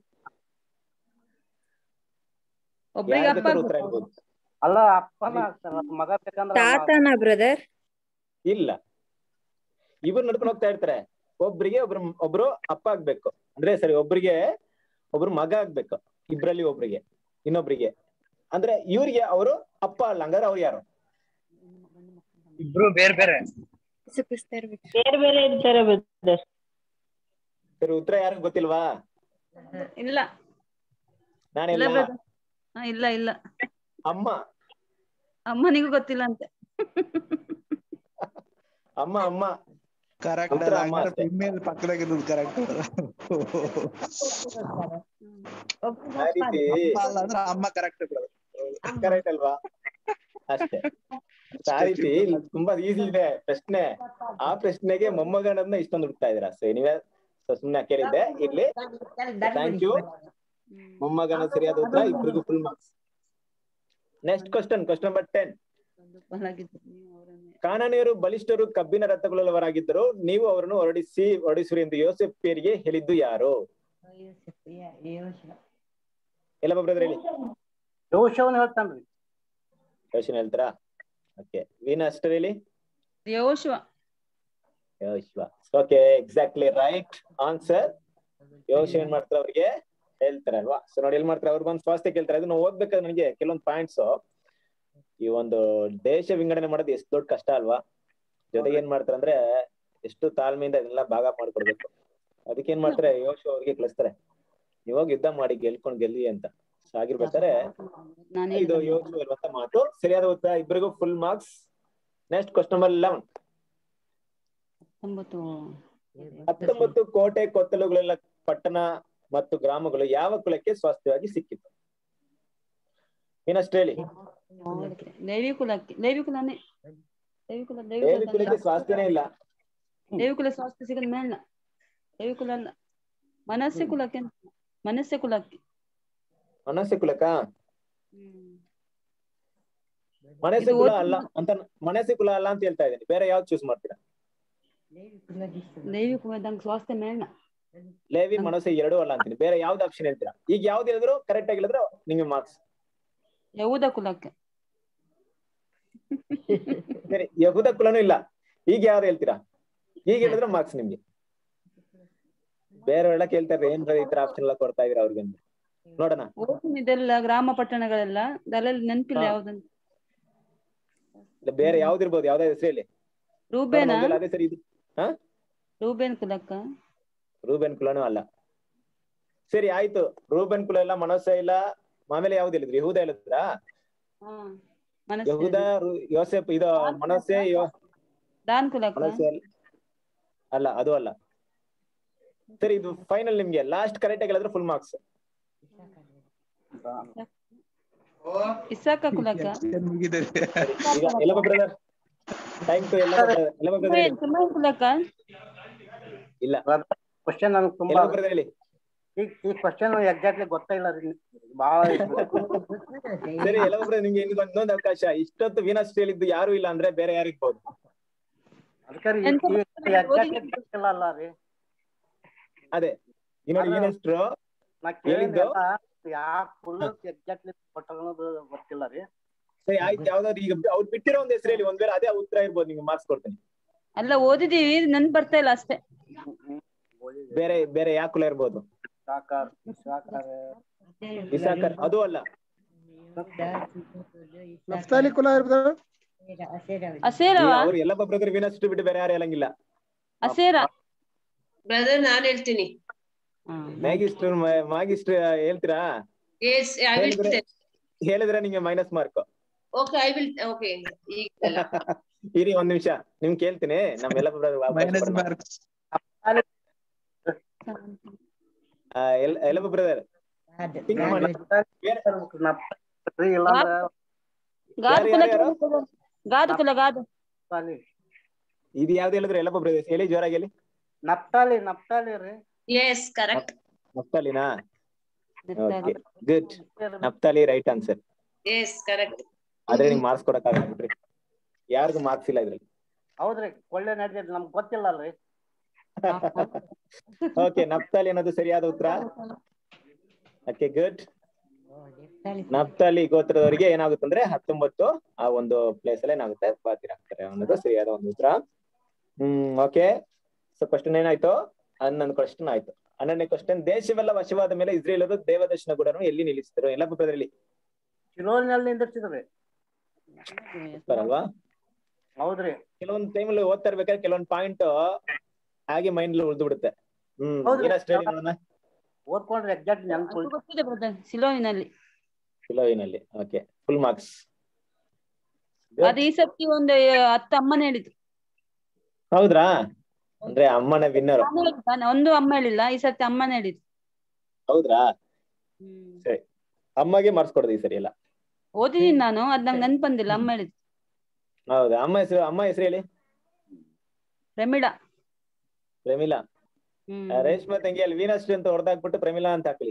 ಒಬ್ರಿಗೆ ಯಾರು ಅಪ್ಪ ಬೇಕಾದ್ರೂ ಉತ್ತರ ಹೇಳ್ಬೋದು ಅಲ್ಲ ಅಪ್ಪನ ಆಗ್ತಾರ ಮಗ ಬೇಕಂದ್ರ ತಾತನ ಬ್ರದರ್ ಇಲ್ಲ ಇಬ್ರು ನಡ್ಕೊಂಡು ಹೋಗ್ತಾ ಇರ್ತಾರೆ ಒಬ್ರಿಗೆ ಒಬ್ರು ಒಬ್ರು ಅಪ್ಪ ಆಗ್ಬೇಕು ಅಂದ್ರೆ ಸರಿ ಒಬ್ರಿಗೆ ಒಬ್ರು ಮಗ ಆಗ್ಬೇಕು ಇಬ್ರಲ್ಲಿ ಒಬ್ರಿಗೆ ಇನ್ನೊಬ್ರಿಗೆ ಅಂದ್ರೆ ಇವ್ರಿಗೆ ಅವರು ಅಪ್ಪ ಅಲ್ಲ ಹಂಗಾದ್ರೆ ಅವ್ರು ಯಾರು ಇಬ್ರು ಬೇರೆ ಬೇರೆ ಸುಖಿಸ್ತಾ ಇರ್ಬೇಕು ಬೇರೆ ಬೇರೆ ಇರ್ತಾರೆ ಬ್ರದರ್ ಸರಿ ಉತ್ತರ ಯಾರಿಗೂ ಗೊತ್ತಿಲ್ವಾ ಇಲ್ಲ ಇಲ್ಲ ನಾನೆಲ್ಲ brother. ಹಾ, ಇಲ್ಲ ಇಲ್ಲ ಅಮ್ಮ ಅಮ್ಮನಿಗೂ ಗೊತ್ತಿಲ್ಲ ಅಂತೆ ಅಮ್ಮ ಅಮ್ಮ ಕರೆಕ್ಟ್ ಉತ್ತರ ಅಮ್ಮ ಅಷ್ಟೇ. ಫಿಮೇಲ್ ಪಕ್ಕದಾಗಿದ್ದು ಕರೆಕ್ಟ್ ಆ ರೀತಿ ಅಂದ್ರೆ ಅಮ್ಮ ಕರೆಕ್ಟ್ ಕರೆಕ್ಟ್ ಅಲ್ವಾ ಅಷ್ಟೇ ಆ ರೀತಿ ಇಲ್ಲಿ ತುಂಬಾ ಈಸಿ ಇದೆ ಪ್ರಶ್ನೆ ಆ ಪ್ರಶ್ನೆಗೆ ಮೊಮ್ಮಗನನ್ನ ಇಷ್ಟೊಂದು ಹುಡುಕ್ತಾ ಇದೀರಾ ಸೊ ನೀವೇ ಸುಮ್ನೆ ಕೇಳಿದ್ದೆ ಇರ್ಲಿ ಥ್ಯಾಂಕ್ ಯು ಮೊಮ್ಮಗನ ಸರಿಯಾದ ಉತ್ತರ ಇಬ್ರಿಗೂ full marks next question question number ten ಬಲಾಗಿದ್ದು ನೀವು ಅವರನ್ನೇ ಕಾನಾನಿಯರು ಬಲಿಷ್ಠರು ಕಬ್ಬಿನ ರಥಗಳುಳ್ಳವರಾಗಿದ್ದರು ನೀವು ಅವರನ್ನು ಹೊರಡಿಸಿ ಹೊರಡಿಸುರಿ ಎಂದು ಯೋಸೆಫ್ ಪೇರಿಗೆ ಹೇಳಿದ್ದು ಯಾರು ಎಲ್ಲ ಬ್ರದರ್ ಹೇಳಿ ಯೋಶವನ್ ಹೇಳ್ತಾನ್ರಿ ಕ್ವಶನ್ ಹೇಳ್ತಾರಾ ಓಕೆ ವೀನ ಅಷ್ಟರ್ ಹೇಳಿ ಯೋಶುವ ಯೋಶ್ವ ಓಕೆ ಎಕ್ಸಾಕ್ಟ್ಲಿ ರೈಟ್ ಆನ್ಸರ್ ಯೋಶ್ ಏನ್ ಮಾಡ್ತಾರೆ ಅವ್ರಿಗೆ ಹೇಳ್ತಾರೆ ಅಲ್ವಾ ಸೊ ನೋಡಿ ಎಲ್ ಮಾಡ್ತಾರೆ ಅವ್ರಿಗೊಂದು ಸ್ವಾಸ್ಥ್ಯ ಕೇಳ್ತಾರೆ ಅದನ್ನ ಓದ್ಬೇಕಾದ್ರೆ ನನಗೆ ಕೆಲವೊಂದು ಪಾಯಿಂಟ್ಸ್ ಈ ಒಂದು ದೇಶ ವಿಂಗಡಣೆ ಮಾಡೋದು ಎಷ್ಟು ದೊಡ್ಡ ಕಷ್ಟ ಅಲ್ವಾ ಜೊತೆಗೆ ಏನ್ ಮಾಡ್ತಾರೆ ಅಂದ್ರೆ ಎಷ್ಟು ತಾಳ್ಮೆಯಿಂದ ಇದನ್ನೆಲ್ಲ ಭಾಗ ಮಾಡ್ಕೊಡ್ಬೇಕು ಅದಕ್ಕೆ ಏನ್ ಮಾಡ್ತಾರೆ ಯೋಶ್ ಅವ್ರಿಗೆ ಕಳಿಸ್ತಾರೆ ಇವಾಗ ಯುದ್ಧ ಮಾಡಿ ಗೆಲ್ಕೊಂಡ್ ಗೆಲ್ಲಿ ಅಂತ ಸೊ ಆಗಿರ್ಬೇಕಾದ್ರೆ ನಾನೇ ಇದು ಯೋಚು ಇರುವಂತ ಮಾತು ಸರಿಯಾದ ಉತ್ತರ ಇಬ್ಬರಿಗೂ full marks next question number eleven ಹತ್ತೊಂಬತ್ತು ಹತ್ತೊಂಬತ್ತು ಕೋಟೆ ಕೊತ್ತಲುಗಳೆಲ್ಲ ಪಟ್ಟಣ ಮತ್ತು ಗ್ರಾಮಗಳು ಯಾವ ಕುಲಕ್ಕೆ ಸ್ವಾಸ್ಥ್ಯವಾಗಿ ಸಿಕ್ಕಿತು ಇನ್ನಷ್ಟು ಹೇಳಿ ದೇವಿ ಕುಲಕ್ಕೆ ದೇವಿ ಕುಲನೇ ದೇವಿ ಕುಲ ದೇವಿ ದೇವಿ ಕುಲ ಕುಲಕ್ಕೆ ಸ್ವಾಸ್ಥ್ಯನೇ ಇಲ್ಲ ದೇವಿ ಕುಲ ಸ್ವಾಸ್ಥ್ಯ ಸಿಗದ ಮೇಲ ದೇವಿ ಕುಲ ಅಲ್ಲ ಮನಸ್ಸೆ ಕುಲಕ್ಕೆ ಅಂತ. ಮನಸ್ಸೆ ಕುಲಕ್ಕೆ ಮನಸ್ಸೆ ಕುಲಕ್ಕ ಹ್ಮ್ ಮನಸ್ಸೆ ಇದು ಕುಲ ಓದ್- ಅಲ್ಲ ಅಂತ ಮನಸ್ಸೆ ಕುಲ ಅಲ್ಲ ಅಂತ ಹೇಳ್ತಾ ಇದ್ದೀನಿ ಬೇರೆ ಯಾವ್ದು ಚೂಸ್ ಮಾಡ್ತೀರಾ ದೇವಿ ಕುಲದಂಗ ಸ್ವಾಸ್ಥ್ಯ ಮೇಲ ಲೇವಿ ಮನಸ್ಸೆ ಎರಡೂ ಅಲ್ಲ ಅಂತೀನಿ ಬೇರೆ ಯಾವ್ದು ಆಪ್ಷನ್ ಹೇಳ್ತೀರಾ ಈಗ ಯಾವ್ದು ಹೇಳಿದ್ರು ಕರೆಕ್ಟ್ ಆಗಿ ಹೇಳಿದ್ರೆ ನಿಮ್ಗೆ ಮಾರ್ಕ್ಸ್ ಯಹೂದ ಕುಲಕ್ಕೆ ಸರಿ ಯಹುದ ಕುಲನೂ ಇಲ್ಲ ಈಗ ಯಾರು ಹೇಳ್ತೀರಾ ಈಗ ಹೇಳಿದ್ರೆ ಮಾರ್ಕ್ಸ್ ನಿಮ್ಗೆ ಬೇರೆ ಎಲ್ಲ ಕೇಳ್ತಾರೆ ಏನ್ ಈ ತರ ಆಪ್ಷನ್ ಎಲ್ಲ ಕೊಡ್ತಾ ಇದೀರ ಅವ್ರಿಗೆ ಅಂತ. ನೋಡೋಣ ಓದಿನ ಇದೆಲ್ಲ ಗ್ರಾಮ ಪಟ್ಟಣಗಳೆಲ್ಲ ಅದರಲ್ಲಿ ನೆನಪಿಲ್ಲ ಹಾ. ಯಾವ್ದಂತ ಇಲ್ಲ ಬೇರೆ ಯಾವ್ದಿರ್ಬೋದು ಯಾವ್ದೇ ಹೆಸರು ಹೇಳಿ ರೂಬೇನ ನೋಡೋಣ, ಅದೇ ಸರಿ ಇದು ರೂಬೇನ್ ಕುಲಕ್ಕ ರೂಬೆನ್ ಕುಲನೂ ಅಲ್ಲ ಸರಿ ಆಯ್ತು ರೂಬೆನ್ ಕುಲ ಇಲ್ಲ ಮನಸ್ಸ ಇಲ್ಲ ಆಮೇಲೆ ಯಾವ್ದು ಹೇಳಿದ್ರಿ ಯಹೂದ ಹೇಳಿದ್ರಾ ಹಾ ಮನಸ್ಸೆ ಯಹೂದ ರು- ಯೋಸೆಫ್ ಇದು ಮನಸ್ಸೆ ಯೋ ದಾನ್ ಕುಲಕ್ಕ ಮನಸ್ಸೆ ಅಲ್ಲ. ಅಲ್ಲ ಅದು ಅಲ್ಲ ಸರಿ ಇದು ಫೈನಲ್ ನಿಮ್ಗೆ ಲಾಸ್ಟ್ ಕರೆಕ್ಟ್ ಆಗಿ ಹೇಳಿದ್ರೆ ಫುಲ್ ಮಾರ್ಕ್ಸ್ ಇಸಾಕ ಕುಲಕ್ಕ ಮುಗಿದ್ರಿ ಈಗ ಎಲ್ಲಪ್ಪ ಬ್ರದರ್ ಟೈಮ್ ಟು ಎಲ್ಲಪ್ಪ brother. ಎಲ್ಲಪ್ಪ brother ಹೇಳಿ. ಸುಮ್ಮನೆ ಕುಲಕ್ಕ ಇಲ್ಲ ಕ್ವಶನ್ ನನಗೆ ತುಂಬಾ ಎಲ್ಲಪ್ಪ brother ಹೇಳಿ ಈ ಈ ಕ್ವಶನ್ ಎಕ್ಸಾಕ್ಟ್ಲಿ ಗೊತ್ತಿಲ್ಲ ರೀ ಬಾಳ ಸರಿ ಎಲ್ಲಪ್ಪ brother ನಿಮ್ಗೆ ಇನ್ನೊಂದು ಇನ್ನೊಂದು ಅವಕಾಶ ಇಷ್ಟೊತ್ತು ವೀನಸ್ ಹೇಳಿದ್ದು ಯಾರು ಇಲ್ಲ ಅಂದ್ರೆ ಬೇರೆ ಯಾರು ಇರ್ಬೋದು ಅದಕ್ಕೆ ಎಂತ ಎಕ್ಸಾಕ್ಟ್ಲಿ ಗೊತ್ತಿಲ್ಲ ಅಲ್ಲ ರೀ ಅದೇ ಇನ್ನೊಂದು ಅಲ್ಲ. ವೀನಸ್ಟ್ರು ನಾ ಹೇಳಿದ್ದು? ಕೇಳಿದ್ದೆಲ್ಲ ಯಾಕೆ ಫುಲ್ ಎಕ್ಸಾಕ್ಟ್ಲಿ ಕೊಟ್ಟಾರ ಅನ್ನೋದು ಗೊತ್ತಿಲ್ಲ ರೀ ಸರಿ ಆಯ್ತು ಯಾವ್ದಾದ್ರು ಈಗ ಅವ್ರು ಬಿಟ್ಟಿರೋ ಒಂದ್ ಹೆಸರು ಹೇಳಿ ಒಂದ್ ವೇಳೆ ಅದೇ ಉತ್ತರ ಇರ್ಬೋದು ನಿಮ್ಗೆ ಮಾರ್ಕ್ಸ್ ಕೊಡ್ತೀನಿ ಅಲ್ಲ ಓದಿದೀವಿ ನನ್ ಬರ್ತಾ ಇಲ್ಲ ಅಷ್ಟೇ ಬೇರೆ ಬೇರೆ ಯಾವ ಕುಲ ಇರ್ಬೋದು ಸಾಕಾರ ಸಾಕಾರ ಇಸಾಕರ್ ಅದು ಅಲ್ಲ ನಫ್ತಾಲಿ ಕುಲ ಇರ್ಬೋದು ಅಸೇರವ ಅವ್ರು ಎಲ್ಲ ಬ್ರದರ್ ವಿನಷ್ಟು ಬಿಟ್ಟು ಬೇರೆ ಯಾರು ಹೇಳಂಗಿಲ್ಲ ಅಸೇರ ಬ್ರದರ್ ನಾನ್ ಹೇಳ್ತೀನಿ ಮ್ಯಾಗಿಸ್ಟರ್ ಮಾಗಿಸ್ಟರ್ ಹೇಳ್ತೀರಾ ಎಸ್ ಐ ವಿಲ್ ಹೇಳಿದ್ರೆ ಹೇಳಿದ್ರೆ ನಿಮ್ಗೆ minus mark okay I will okay ಈಗ ಇರಿ ಒಂದ್ ನಿಮಿಷ ನಿಮ್ ಕೇಳ್ತೀನಿ ನಮ್ ಎಲ್ಲ ಮೈನಸ್ ಮಾರ್ಕ್ಸ್ ಎಲ್ಲ ಬ್ರದರ್ ಥಿಂಕ್ ಮಾಡಿ ರೀ ಇಲ್ಲಾಂದ್ರೆ ಗಾದು ಯಾರು, ಕುಲ ಯಾರು, ಕೇಳಿದ್ರು. ಗಾದು ಕುಲ ಗಾದು ನಪ್ತಾಲಿ ಇದು ಯಾವ್ದು ಹೇಳಿದ್ರೆ ಎಲ್ಲ ಬ್ರದರ್ಸ್ ಹೇಳಿ ಜೋರಾಗಿ ಹೇಳಿ ನಪ್ತಾಲಿ ನಪ್ತಾಲಿ ರೀ ಎಸ್ ಕರೆಕ್ಟ್ ನಪ್ತಾಲಿನಾ okay good Naphtali right answer yes correct ಆದ್ರೆ ನಿಮ್ಗೆ ಮಾರ್ಕ್ಸ್ ಕೊಡಕ್ ಆಗಲ್ಲ ಬಿಡ್ರಿ ಯಾರಿಗೂ ಮಾರ್ಕ್ಸ್ ಇಲ್ಲ ಇದ್ರಲ್ಲಿ ಹೌದ್ರಿ ಕೊಳ್ಳೆ ನಡ್ದಿದ್ ನಮ್ಗ್ ಗೊತ್ತಿಲ್ಲ ಅಲ್ರಿ ಓಕೆ ನಪ್ತಾಲಿ ಅನ್ನೋದು ಸರಿಯಾದ ಉತ್ತರ ಓಕೆ ಗುಡ್ ನಪ್ತಾಲಿ ಗೋತ್ರದವರಿಗೆ ಏನಾಗುತ್ತೆ ಅಂದ್ರೆ ಹತ್ತೊಂಬತ್ತು ಆ ಒಂದು ಪ್ಲೇಸ್ ಅಲ್ಲಿ ಏನಾಗುತ್ತೆ ಬಾತಿರಾಗ್ತಾರೆ ಅನ್ನೋದು ಸರಿಯಾದ ಒಂದು ಉತ್ತರ ಹ್ಮ್ ಓಕೆ ಸೊ ಕ್ವಶನ್ ಏನಾಯ್ತು ಹನ್ನೊಂದು ಕ್ವಶನ್ ಆಯ್ತು ಹನ್ನೊಂದನೇ ಕ್ವಶನ್ ದೇಶವೆಲ್ಲ ವಶವಾದ ಮೇಲೆ ಇಸ್ರೇಲರು ದೇವದರ್ಶನ ಗುಡನ್ನು ಎಲ್ಲಿ ನಿಲ್ಲಿಸಿದ್ರು ಎಲ್ಲ ಬುಕ್ಕದಲ್ಲಿ ಶಿಲೋನಲ್ಲಿ ನಿಂದಿರ್ತಿದ್ರಿ ಅಲ್ವಾ ಹೌದ್ರಿ ಕೆಲವೊಂದು ಟೈಮಲ್ಲಿ ಓದ್ತಾ ಇರ್ಬೇಕಾದ್ರೆ ಕೆಲವೊಂದು ಪಾಯಿಂಟ್ ಹಾಗೆ ಮೈಂಡ್ ಉಳ್ದು ಬಿಡುತ್ತೆ ಹ್ಮ್ ಹೌದ್ರಿ. ಏನಷ್ಟು ಹೇಳಿ ನೋಡೋಣ ಓದ್ಕೊಂಡ್ರೆ ಎಕ್ಸಾಕ್ಟ್ ನೆನ್ಪು ಅದು ಗೊತ್ತಿದೆ ಬ್ರದರ್ ಸಿಲೋವಿನಲ್ಲಿ ಕಿಲೋವಿನಲ್ಲಿ ಓಕೆ ಫುಲ್ ಮಾರ್ಕ್ಸ್ ಅದು ಈ ಸರ್ತಿ ಒಂದು ಹತ್ತು ಅಮ್ಮನ ಹೇಳಿದ್ರು ಹೌದ್ರಾ ಅಂದ್ರೆ ಅಮ್ಮನ ವಿನ್ನರ್ ನಾನು ಹೇಳಿದ್ದ, ನಾನು ಒಂದು ಅಮ್ಮ ಹೇಳಿಲ್ಲ ಈ ಸರ್ತಿ ಅಮ್ಮನ ಹೇಳಿದ್ರು ಹೌದ್ರಾ ಸರಿ ಅಮ್ಮಗೆ ಮಾರ್ಕ್ಸ್ ಕೊಡೋದು ಈ ಸರಿ ಎಲ್ಲ ಓದಿದೀನಿ ನಾನು ಅದ್ ನಂಗೆ ನೆನ್ಪ್ ಬಂದಿಲ್ಲ ಅಮ್ಮ ಹೇಳಿದ್ರು ಹೌದಾ ಅಮ್ಮ ಹೆಸರು ಅಮ್ಮ ಹೆಸರು ಹೇಳಿ ಪ್ರಮಿಳಾ ಪ್ರಮಿಳಾ ಹ್ಮ್ ಆ, ರೇಷ್ಮಾ ತಂಗಿ ಅಲ್ಲಿ ವೀನಶ್ರೀ ಅಂತ ಹೊಡೆದಾಕ್ಬಿಟ್ಟು ಪ್ರಮಿಳಾ ಅಂತ ಹಾಕ್ಲಿ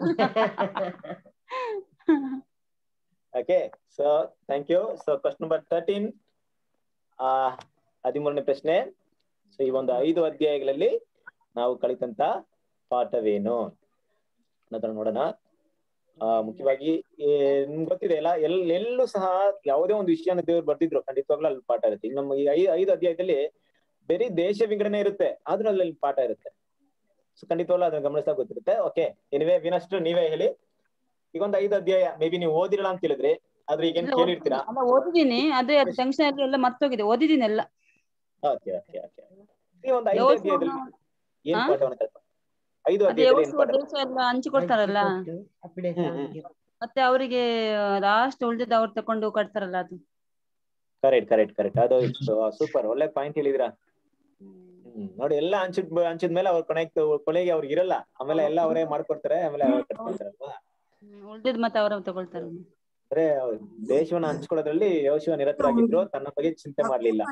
okay so thank you so question number thirteen ಆ ಹದಿಮೂರನೇ ಪ್ರಶ್ನೆ ಸೊ ಈ ಒಂದು ಐದು ಅಧ್ಯಾಯಗಳಲ್ಲಿ ನಾವು ಕಲಿತಂತ ಪಾಠವೇನು ಅನ್ನೋದನ್ನ ನೋಡೋಣ ಆ ಮುಖ್ಯವಾಗಿ ಈ ನಿಮ್ಗೆ ಗೊತ್ತಿದೆ ಅಲ್ಲ ಎಲ್ ಎಲ್ಲೂ ಸಹ ಯಾವುದೇ ಒಂದು ವಿಷಯನ ದೇವ್ರು ಬರ್ದಿದ್ರು ಖಂಡಿತವಾಗ್ಲೂ ಅಲ್ಲಿ ಪಾಠ ಇರುತ್ತೆ ಈಗ ನಮ್ಮ ಈ ಐ ಐದು ಅಧ್ಯಾಯದಲ್ಲಿ ಬರೀ ದೇಶ ವಿಂಗಡಣೆ ಇರುತ್ತೆ ಆದ್ರೂ ಅಲ್ಲಿ ಪಾಠ ಇರುತ್ತೆ ಸೊ ಖಂಡಿತವಾಗ್ಲೂ ಅದನ್ನ ಗಮನಿಸ್ತಾ ಗೊತ್ತಿರುತ್ತೆ ಓಕೆ ಎನಿವೆ ವಿನಷ್ಟು ನೀವೇ ಹೇಳಿ ಈಗ ಒಂದು ಐದು ಅಧ್ಯಾಯ ಮೇ ಬಿ ನೀವು ಓದಿರಲ್ಲ ಅಂತ ಹೇಳಿದ್ರಿ ಆದ್ರೆ ಈಗ ಏನ್ ಇಲ್ಲ, ಕೇಳಿರ್ತೀರಾ ಅಲ್ಲ ಓದಿದೀನಿ ಅದೇ ಟೆನ್ಷನ್ ಅಲ್ಲಿ ಎಲ್ಲ ಮರ್ತೋಗಿದೆ ಓದಿದೀನಿ ಎಲ್ಲ ಓಕೆ ಓಕೆ ಓಕೆ ಈ ಒಂದು ಐದು ಯೋಸುವನ- ಅಧ್ಯಾಯದಲ್ಲಿ ಏನ್ ಹಾ? ಪಾಠವನ್ನ ಕಲ್ತ ಐದು ಅದೇ ಅಧ್ಯಾಯದಲ್ಲಿ ಏನ್ ಯೋಸುವ ಪಾಠ ದೇಶ ಎಲ್ಲ ಹಂಚಿಕೊಡ್ತಾರಲ್ಲ ಮತ್ತೆ ಅವರಿಗೆ ಲಾಸ್ಟ್ ಉಳಿದಿದ್ದ ಅವ್ರು ತಕೊಂಡು ಕಟ್ತಾರಲ್ಲ ಅದು ಕರೆಕ್ಟ್ ಕರೆಕ್ಟ್ ಕರೆಕ್ಟ್ ಅದು ಸೂಪರ್ ಒಳ್ಳೆ ಪಾಯಿಂಟ್ ಹೇಳಿದಿರಾ ಹ್ಮ್ ನೋಡಿ ಎಲ್ಲ ಹಂಚಿದ್ ಹಂಚಿದ್ಮೇಲೆ ಅವ್ರ ಕೊನೆಗೆ ಕೊನೆಗೆ ಅವ್ರಿಗೆ ಇರಲ್ಲ ಆಮೇಲೆ ಎಲ್ಲ ಅವರೇ ಮಾಡ್ಕೊಡ್ತಾರೆ ಆಮೇಲೆ ಅವ್ರೇ ಕಟ್ಕೊಳ್ತಾರಲ್ವಾ ಉಳಿದಿದ್ ಮತ್ತೆ ಅವರ ತಗೊಳ್ತಾರೆ ಅಂದ್ರೆ ದೇಶವನ್ನ ಹಂಚ್ಕೊಳ್ಳೋದ್ರಲ್ಲಿ ಯೋಶಿವ ನಿರತರಾಗಿದ್ರು ತನ್ನ ಬಗ್ಗೆ ಚಿಂತೆ ಮಾಡ್ಲಿಲ್ಲ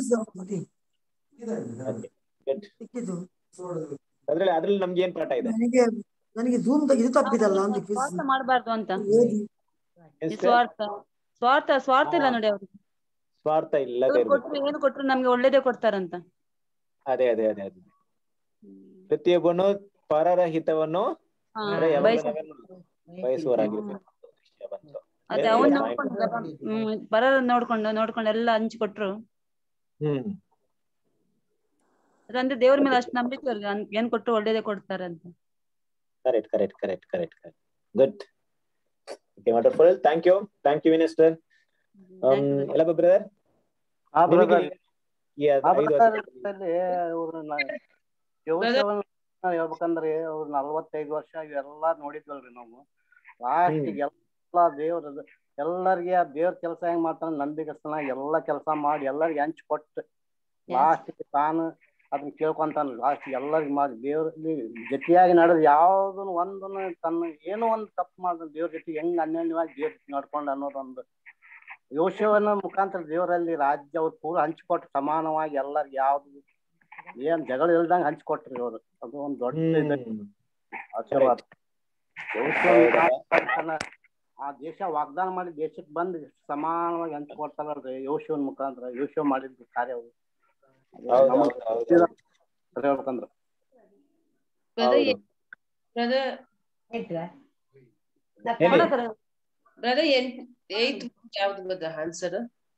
ಅದ್ರಲ್ಲಿ ಅದ್ರಲ್ಲಿ ನಮ್ಗೆ ಏನ್ ಪಾಠ ಇದೆ ನನಗೆ ನನಗೆ ಝೂಮ್ ಇದು ತಪ್ಪಿದಲ್ಲ ಅಂತ quiz. ಸ್ವಾರ್ಥ ಮಾಡಬಾರ್ದು ಅಂತ ಓದಿ. ಈ ಸ್ವಾರ್ಥ ಸ್ವಾರ್ಥ ಸ್ವಾರ್ಥ ಇಲ್ಲ ನೋಡಿ ಅವ್ರಿಗೆ ಸ್ವಾರ್ಥ ಇಲ್ಲದೆ ಇವ್ರು ಇರ್ಬೇಕು ಕೊಟ್ರು ಏನು ಕೊಟ್ರು ನಮ್ಗೆ ಒಳ್ಳೇದೇ ಕೊಡ್ತಾರಂತ ಅದೇ ಅದೇ ಅದೇ ಅದೇ ಪ್ರತಿಯೊಬ್ಬನು ಪರರ ಹಿತವನ್ನು ಹಾ, ಅಂದ್ರೆ ಯಾವಾಗ್ಲೂ ಬಯಸ- ನಾವೇನು ಬಯಸುವರಾಗಿರ್ಬೇಕು ಅಂತ ವಿಷಯ ಬಂತು ಅದೇ ಬೇರೆ ಅವನ್ point. ನೋಡ್ಕೊಂಡು ಹ್ಮ್ ಬರ ನೋಡ್ಕೊಂಡು ನೋಡ್ಕೊಂಡು ಎಲ್ಲ ಹಂಚಿಕೊಟ್ರು ಹ್ಮ್ ಅದಂದ್ರೆ ದೇವ್ರ ಮೇಲೆ ಅಷ್ಟು ನಂಬಿಕೆ ಅವ್ರಿಗೆ ಅನ್- ಏನ್ ಕೊಟ್ರು ಒಳ್ಳೇದೇ ಕೊಡ್ತಾರೆ ಅಂತ correct correct correct correct correct good okay wonderful thank you thank you minister ಎಲ್ಲ ಬ್ರದರ್ ಆ brother, ಈ ಐದು ಆ ಐದು brother ಅಲ್ಲಿ ಇವ್ರನ್ನ ಯೋಶವನ್ನ ಹೇಳ್ಬೇಕಂದ್ರೆ ಅವ್ರು ನಲ್ವತ್ತೈದು ವರ್ಷ ಇವೆಲ್ಲಾ ನೋಡಿದ್ವಲ್ರಿ ನಾವು ಲಾಸ್ಟಿಗೆ ಎಲ್ಲಾ ದೇವ್ರದು ಎಲ್ಲರಿಗೆ ಆ ದೇವ್ರ ಕೆಲಸ ಹೆಂಗ್ ಮಾಡ್ತಾನ ನಂಬಿಕಸ್ತನ ಎಲ್ಲಾ ಕೆಲಸ ಮಾಡಿ ಎಲ್ಲರಿಗೆ ಹಂಚ್ ಕೊಟ್ಟು ಲಾಸ್ಟಿಗೆ ತಾನು ಅದನ್ನ ಕೇಳ್ಕೊಂತಾನ ಲಾಸ್ಟ್ ಎಲ್ಲರಿಗೂ ಮಾಡಿ ದೇವ್ರಲ್ಲಿ ಜೊತೆಯಾಗಿ ನಡೆದು ಯಾವ್ದನ್ನು ಒಂದನ್ನು ತನ್ನ ಏನೋ ಒಂದು ತಪ್ಪು ಮಾಡಿದ ದೇವ್ರ ಜೊತೆ ಹೆಂಗ್ ಅನ್ಯೋನ್ಯವಾಗಿ ದೇವ್ರ ಜೊತೆ ನಡ್ಕೊಂಡು ಅನ್ನೋದೊಂದು ಯೋಶವನ ಮುಖಾಂತರ ದೇವರಲ್ಲಿ ರಾಜ್ಯ ಅವ್ರು ಪೂರ ಹಂಚಿಕೊಟ್ಟು ಸಮಾನವಾಗಿ ಎಲ್ಲರಿಗೆ ಯಾವ್ದು ಏನ್ ಜಗಳ ಇಲ್ದಂಗ ಹಂಚಿಕೊಟ್ರಿ ಅವ್ರು ಅದು ಒಂದ್ ದೊಡ್ಡ ಇದು ಆಶೀರ್ವಾದ ಯೋಶುವ ಮುಖಾಂತರ ಆ ದೇಶ ವಾಗ್ದಾನ ಮಾಡಿ ದೇಶಕ್ಕೆ ಬಂದು ಸಮಾನವಾಗಿ ಹಂಚಿಕೊಡ್ತಾರಲ್ರಿ ಯೋಶುವನ್ ಮುಖಾಂತರ ಯೋಶುವ ಮಾಡಿದ್ದು ಕಾರ್ಯ ಅದು. ಅದು ಹೌದು, ನಮಗ್ ಹೌದು, ಹೌದು. ಗೊತ್ತಿಲ್ಲ ಅಂತ ಹೇಳ್ಬೇಕಂದ್ರ ಬ್ರದರ್ ಬ್ರದರ್ ಹೇಳಿ ಬ್ರದರ್ ಏತ್ ಯಾವ್ದು ಬದ ಆನ್ಸರ್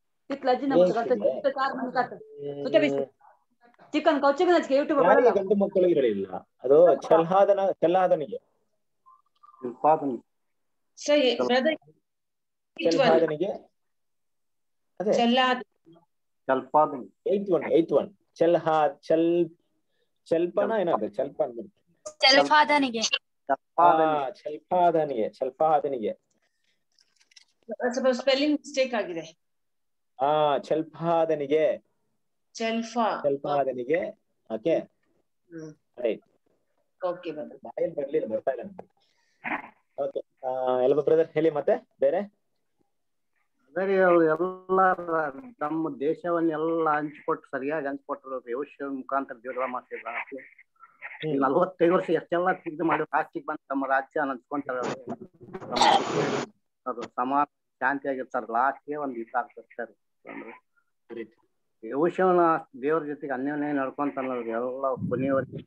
ಚಿಕನ್ ಕೌ ಚಿಕನ್ ಹಚ್ಕೆ ಯೂಟ್ಯೂಬ್ ಯಾರಿಗೆ ಗಂಡು ಮಕ್ಕಳು ಇರಲಿಲ್ಲ ಅದು ಚಲ್ಹಾದನ ಚಲ್ಹಾದನಿಗೆ ಸೊ ಬ್ರದರ್ ಚಲ್ಹಾದನಿಗೆ ಅದೇ ಚೆಲ್ಲಾದ ಚಲ್ಪಾದನಿ ಏತ್ ಒನ್ ಏತ್ ಒನ್ ಚಲ್ಹಾ ಚಲ್ ಚಲ್ಪನ ಏನಾದ್ರು ಚಲ್ಪ ಅಂದ್ಬಿಟ್ಟು ಚಲ್ಫಾದನಿಗೆ ಆ, ಚಲ್ಪಾದನಿಗೆ ಚಲ್ಪಾದನಿಗೆ ಸ್ವಲ್ಪ ಸ್ಪೆಲ್ಲಿಂಗ್ ಮಿಸ್ಟೇಕ್ ಆಗಿದೆ ಆ ಚಲ್ಪಾದನಿಗೆ ಚೆಲ್ಫಾ ಚಲ್ಪಾದನಿಗೆ okay hmm right okay brother ಬಾಯಲ್ಲಿ ಬರ್ಲಿಲ್ಲ ಬರ್ತಾ ಇಲ್ಲ ಓಕೆ ಎಲ್ಲ ಬ್ರದರ್ ಹೇಳಿ ಮತ್ತೆ ಬೇರೆ ಅದೇ ರೀ ಅವ್ರು ಎಲ್ಲ ನಮ್ಮ ದೇಶವನ್ನೆಲ್ಲ ಹಂಚ್ಕೊಟ್ಟು ಸರಿಯಾಗಿ ಹಂಚ್ಕೊಟ್ರು ವ್ಯವಸ್ಥೆ ಮುಖಾಂತರ ದೇವರ ಮಾಡ್ತಿದ್ರ ಈ ನಲ್ವತ್ತೈದು ವರ್ಷ ಎಷ್ಟೆಲ್ಲ ಇದು ಮಾಡಿ ಲಾಸ್ಟಿಗೆ ಬಂದು ತಮ್ಮ ರಾಜ್ಯ ಹಂಚ್ಕೊಂತಾರ ಅದು ಸಮಾನ ಶಾಂತಿಯಾಗಿರ್ತಾರ ಲಾಸ್ಟ್ಗೆ ಒಂದು ಇದಾಗ್ತಿರ್ತಾರೆ ಅಂದ್ರೆ ಯೋಶವನ ದೇವ್ರ ಜೊತೆಗೆ ಅನ್ಯೋನ್ಯ ನಡ್ಕೊಂತಾನ ಎಲ್ಲ ಕೊನೆಯವರೆಗೆ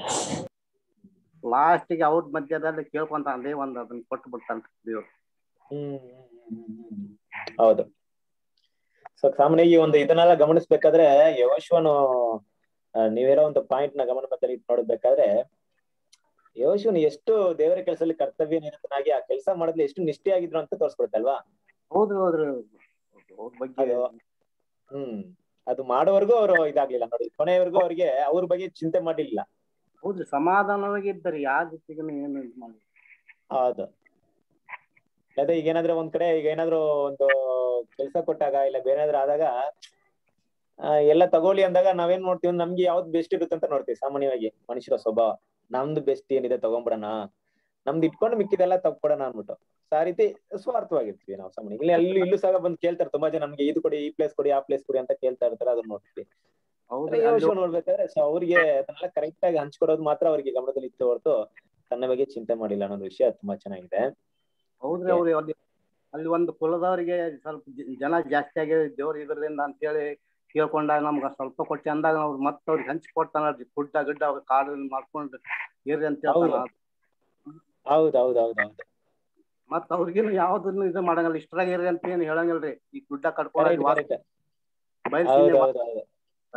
ಲಾಸ್ಟಿಗೆ ಅವ್ರ ಮಧ್ಯದಲ್ಲಿ ಕೇಳ್ಕೊಂತ ಅದೇ ಒಂದು ಅದನ್ನ ಕೊಟ್ಟು ಬಿಡ್ತಾನ ದೇವ್ರು ಹ್ಮ್ ಹೌದು ಸೊ ಸಾಮಾನ್ಯವಾಗಿ ಈ ಒಂದು ಇದನ್ನೆಲ್ಲ ಗಮನಿಸ್ಬೇಕಾದ್ರೆ ಯೋಶ್ವನು ಆ, ನೀವೇನೋ ಒಂದು ಪಾಯಿಂಟ್ ನ ಗಮನದಲ್ಲಿ ಇಟ್ಟು ನೋಡ್ಬೇಕಾದ್ರೆ ಯೋಶುವನು ಎಷ್ಟು ದೇವರ ಕೆಲಸದಲ್ಲಿ ಕರ್ತವ್ಯ ನಿರತನಾಗಿ ಆ ಕೆಲಸ ಮಾಡೋದ್ಲಿ ಎಷ್ಟು ನಿಷ್ಠೆಯಾಗಿದ್ರು ಅಂತ ತೋರಿಸ್ಕೊಡುತ್ತಲ್ವಾ ಹೌದ್ರಿ ಹೌದ್ರಿ ಅವ್ರ ಬಗ್ಗೆ ಅದು ಹ್ಮ್ ಅದು ಮಾಡೋವರೆಗೂ ಅವರು ಇದಾಗ್ಲಿಲ್ಲ ನೋಡಿ ಕೊನೆಯವರೆಗೂ ಅವ್ರಿಗೆ ಅವ್ರ ಬಗ್ಗೆ ಚಿಂತೆ ಮಾಡಿಲ್ಲ ಹೌದ್ರಿ ಸಮಾಧಾನವಾಗಿ ಇದ್ದಾರೆ ಯಾರ ಜೊತೆಗೂ ಏನು ಇದು ಮಾಡಿ ಹೌದು ಅದೇ ಈಗ ಏನಾದ್ರೆ ಒಂದ್ ಕಡೆ ಈಗ ಏನಾದ್ರು ಒಂದು ಕೆಲಸ ಕೊಟ್ಟಾಗ ಇಲ್ಲ ಬೇರೆ ಏನಾದ್ರು ಆದಾಗ ಆ, ಎಲ್ಲ ತಗೊಳ್ಳಿ ಅಂದಾಗ ನಾವೇನ್ ನೋಡ್ತೀವಿ ನಮ್ಗೆ ಯಾವ್ದು ಬೆಸ್ಟ್ ಇರುತ್ತೆ ಅಂತ ನೋಡ್ತೀವಿ ಸಾಮಾನ್ಯವಾಗಿ ಮನುಷ್ಯರ ಸ್ವಭಾವ ನಮ್ದು ಬೆಸ್ಟ್ ಏನಿದೆ ತಗೊಂಡ್ಬಿಡೋಣ ನಮ್ದು ಇಟ್ಕೊಂಡು ಮಿಕ್ಕಿದೆಲ್ಲ ತಗೊಬಿಡೋಣ ಅನ್ಬಿಟ್ಟು ಸೊ ಆ ರೀತಿ ಸ್ವಾರ್ಥವಾಗಿರ್ತೀವಿ ನಾವು ಸಾಮಾನ್ಯ ಇಲ್ಲಿ ಅಲ್ಲಿ ಇಲ್ಲೂ ಸಹ ಬಂದು ಕೇಳ್ತಾರೆ ತುಂಬಾ ಜನ ನಮ್ಗೆ ಇದು ಕೊಡಿ ಈ ಪ್ಲೇಸ್ ಕೊಡಿ ಆ ಪ್ಲೇಸ್ ಕೊಡಿ ಅಂತ ಕೇಳ್ತಾ ಇರ್ತಾರೆ ಅದನ್ನ ನೋಡ್ತೀವಿ ಹೌದ್ರಿ ಅದೇ ಅಲ್ಲಿ ಯೋಚನೆ ನೋಡ್ಬೇಕಾದ್ರೆ ಸೊ ಅವ್ರಿಗೆ ಅದನ್ನೆಲ್ಲ ಕರೆಕ್ಟ್ ಆಗಿ ಹಂಚ್ಕೊಡೋದು ಮಾತ್ರ ಅವ್ರಿಗೆ ಗಮನದಲ್ಲಿ ಇತ್ತು ಹೊರತು ತನ್ನ ಬಗ್ಗೆ ಚಿಂತೆ ಮಾಡಿಲ್ಲ ಅನ್ನೋದು ವಿಷಯ ತುಂಬಾ ಚೆನ್ನಾಗಿದೆ ಹೌದ್ರಿ ಅವ್ರು ಅಲ್ಲಿ ಅಲ್ಲಿ ಒಂದು ಕುಲದವರಿಗೆ ಸ್ವಲ್ಪ ಜ- ಜನ ಜಾಸ್ತಿ ಆಗಿ ದೇವ್ರ ಇದರಿಂದ ಅಂತೇಳಿ ಕೇಳ್ಕೊಂಡಾಗ ನಮ್ಗ ಸ್ವಲ್ಪ ಕೊಟ್ಟಿ ಅಂದಾಗ ಅವ್ರು ಮತ್ತೆ ಅವ್ರಿಗೆ ಹಂಚಿ ಕೊಡ್ತಾನ ಗುಡ್ಡ ಗಿಡ್ಡ ಅವ್ರ ಕಾಡಲ್ಲಿ ಮಾಡ್ಕೊಂಡು ಇರ್ರಿ ಅಂತ ಹೇಳ್ತಾನ ಹೌದು ಹೌದು ಹೌದು ಹೌದು ಮತ್ತ ಅವ್ರಿಗೇನು ಯಾವ್ದನ್ನು ಇದು ಮಾಡಂಗಿಲ್ಲ ಇಷ್ಟ್ರಾಗ ಇರ್ರಿ ಅಂತ ಏನ್ ಹೇಳಂಗಿಲ್ರಿ ಈ ಗುಡ್ಡ ಕರೆಕ್ಟ್ ಕಟ್ಕೊಳ್ಳಿ ಕರೆಕ್ಟ್ ಬಯಲು ಹೌದು ಸೀಮೆ ಹೌದು ಹೌದು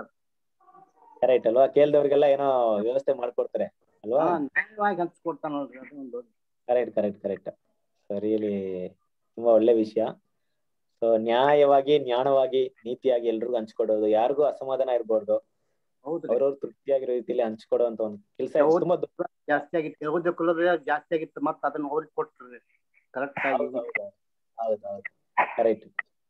ಕರೆಕ್ಟ್ ಅಲ್ವಾ ಕೇಳ್ದವ್ರಿಗೆಲ್ಲ ಏನೋ ವ್ಯವಸ್ಥೆ ಮಾಡ್ಕೊಡ್ತಾರೆ ಅಲ್ವಾ ಹಾ, ನ್ಯಾಯವಾಗಿ ಹಂಚಿ ಕೊಡ್ತಾನ ನೋಡ್ರಿ ಅದು ಒಂದು correct correct correct so really ತುಂಬಾ ಒಳ್ಳೆ ವಿಷಯ ಸೊ ನ್ಯಾಯವಾಗಿ ಜ್ಞಾನವಾಗಿ ನೀತಿಯಾಗಿ ಎಲ್ರಿಗೂ ಹಂಚ್ಕೊಡೋದು ಯಾರಿಗೂ ಅಸಮಾಧಾನ ಇರ್ಬಾರ್ದು ಹೌದ್ರಿ ಅವ್ರವ್ರ ತೃಪ್ತಿಯಾಗಿರೋ ರೀತಿಯಲ್ಲಿ ಹಂಚ್ಕೊಡುವಂತ ಒಂದು ಕೆಲಸ ಹೌದು. ತುಂಬಾ ದೊಡ್ಡ ಜಾಸ್ತಿ ಆಗಿತ್ತು ಯಹೂದ ಕುಲದ ಜಾಸ್ತಿ ಆಗಿತ್ತು ಮತ್ತ ಅದನ್ನ ಅವ್ರಿಗೆ ಕೊಟ್ರಿ ಕರೆಕ್ಟ್ ಆಗಿ ಹೌದು ಹೌದು ಹೌದು ಕರೆಕ್ಟ್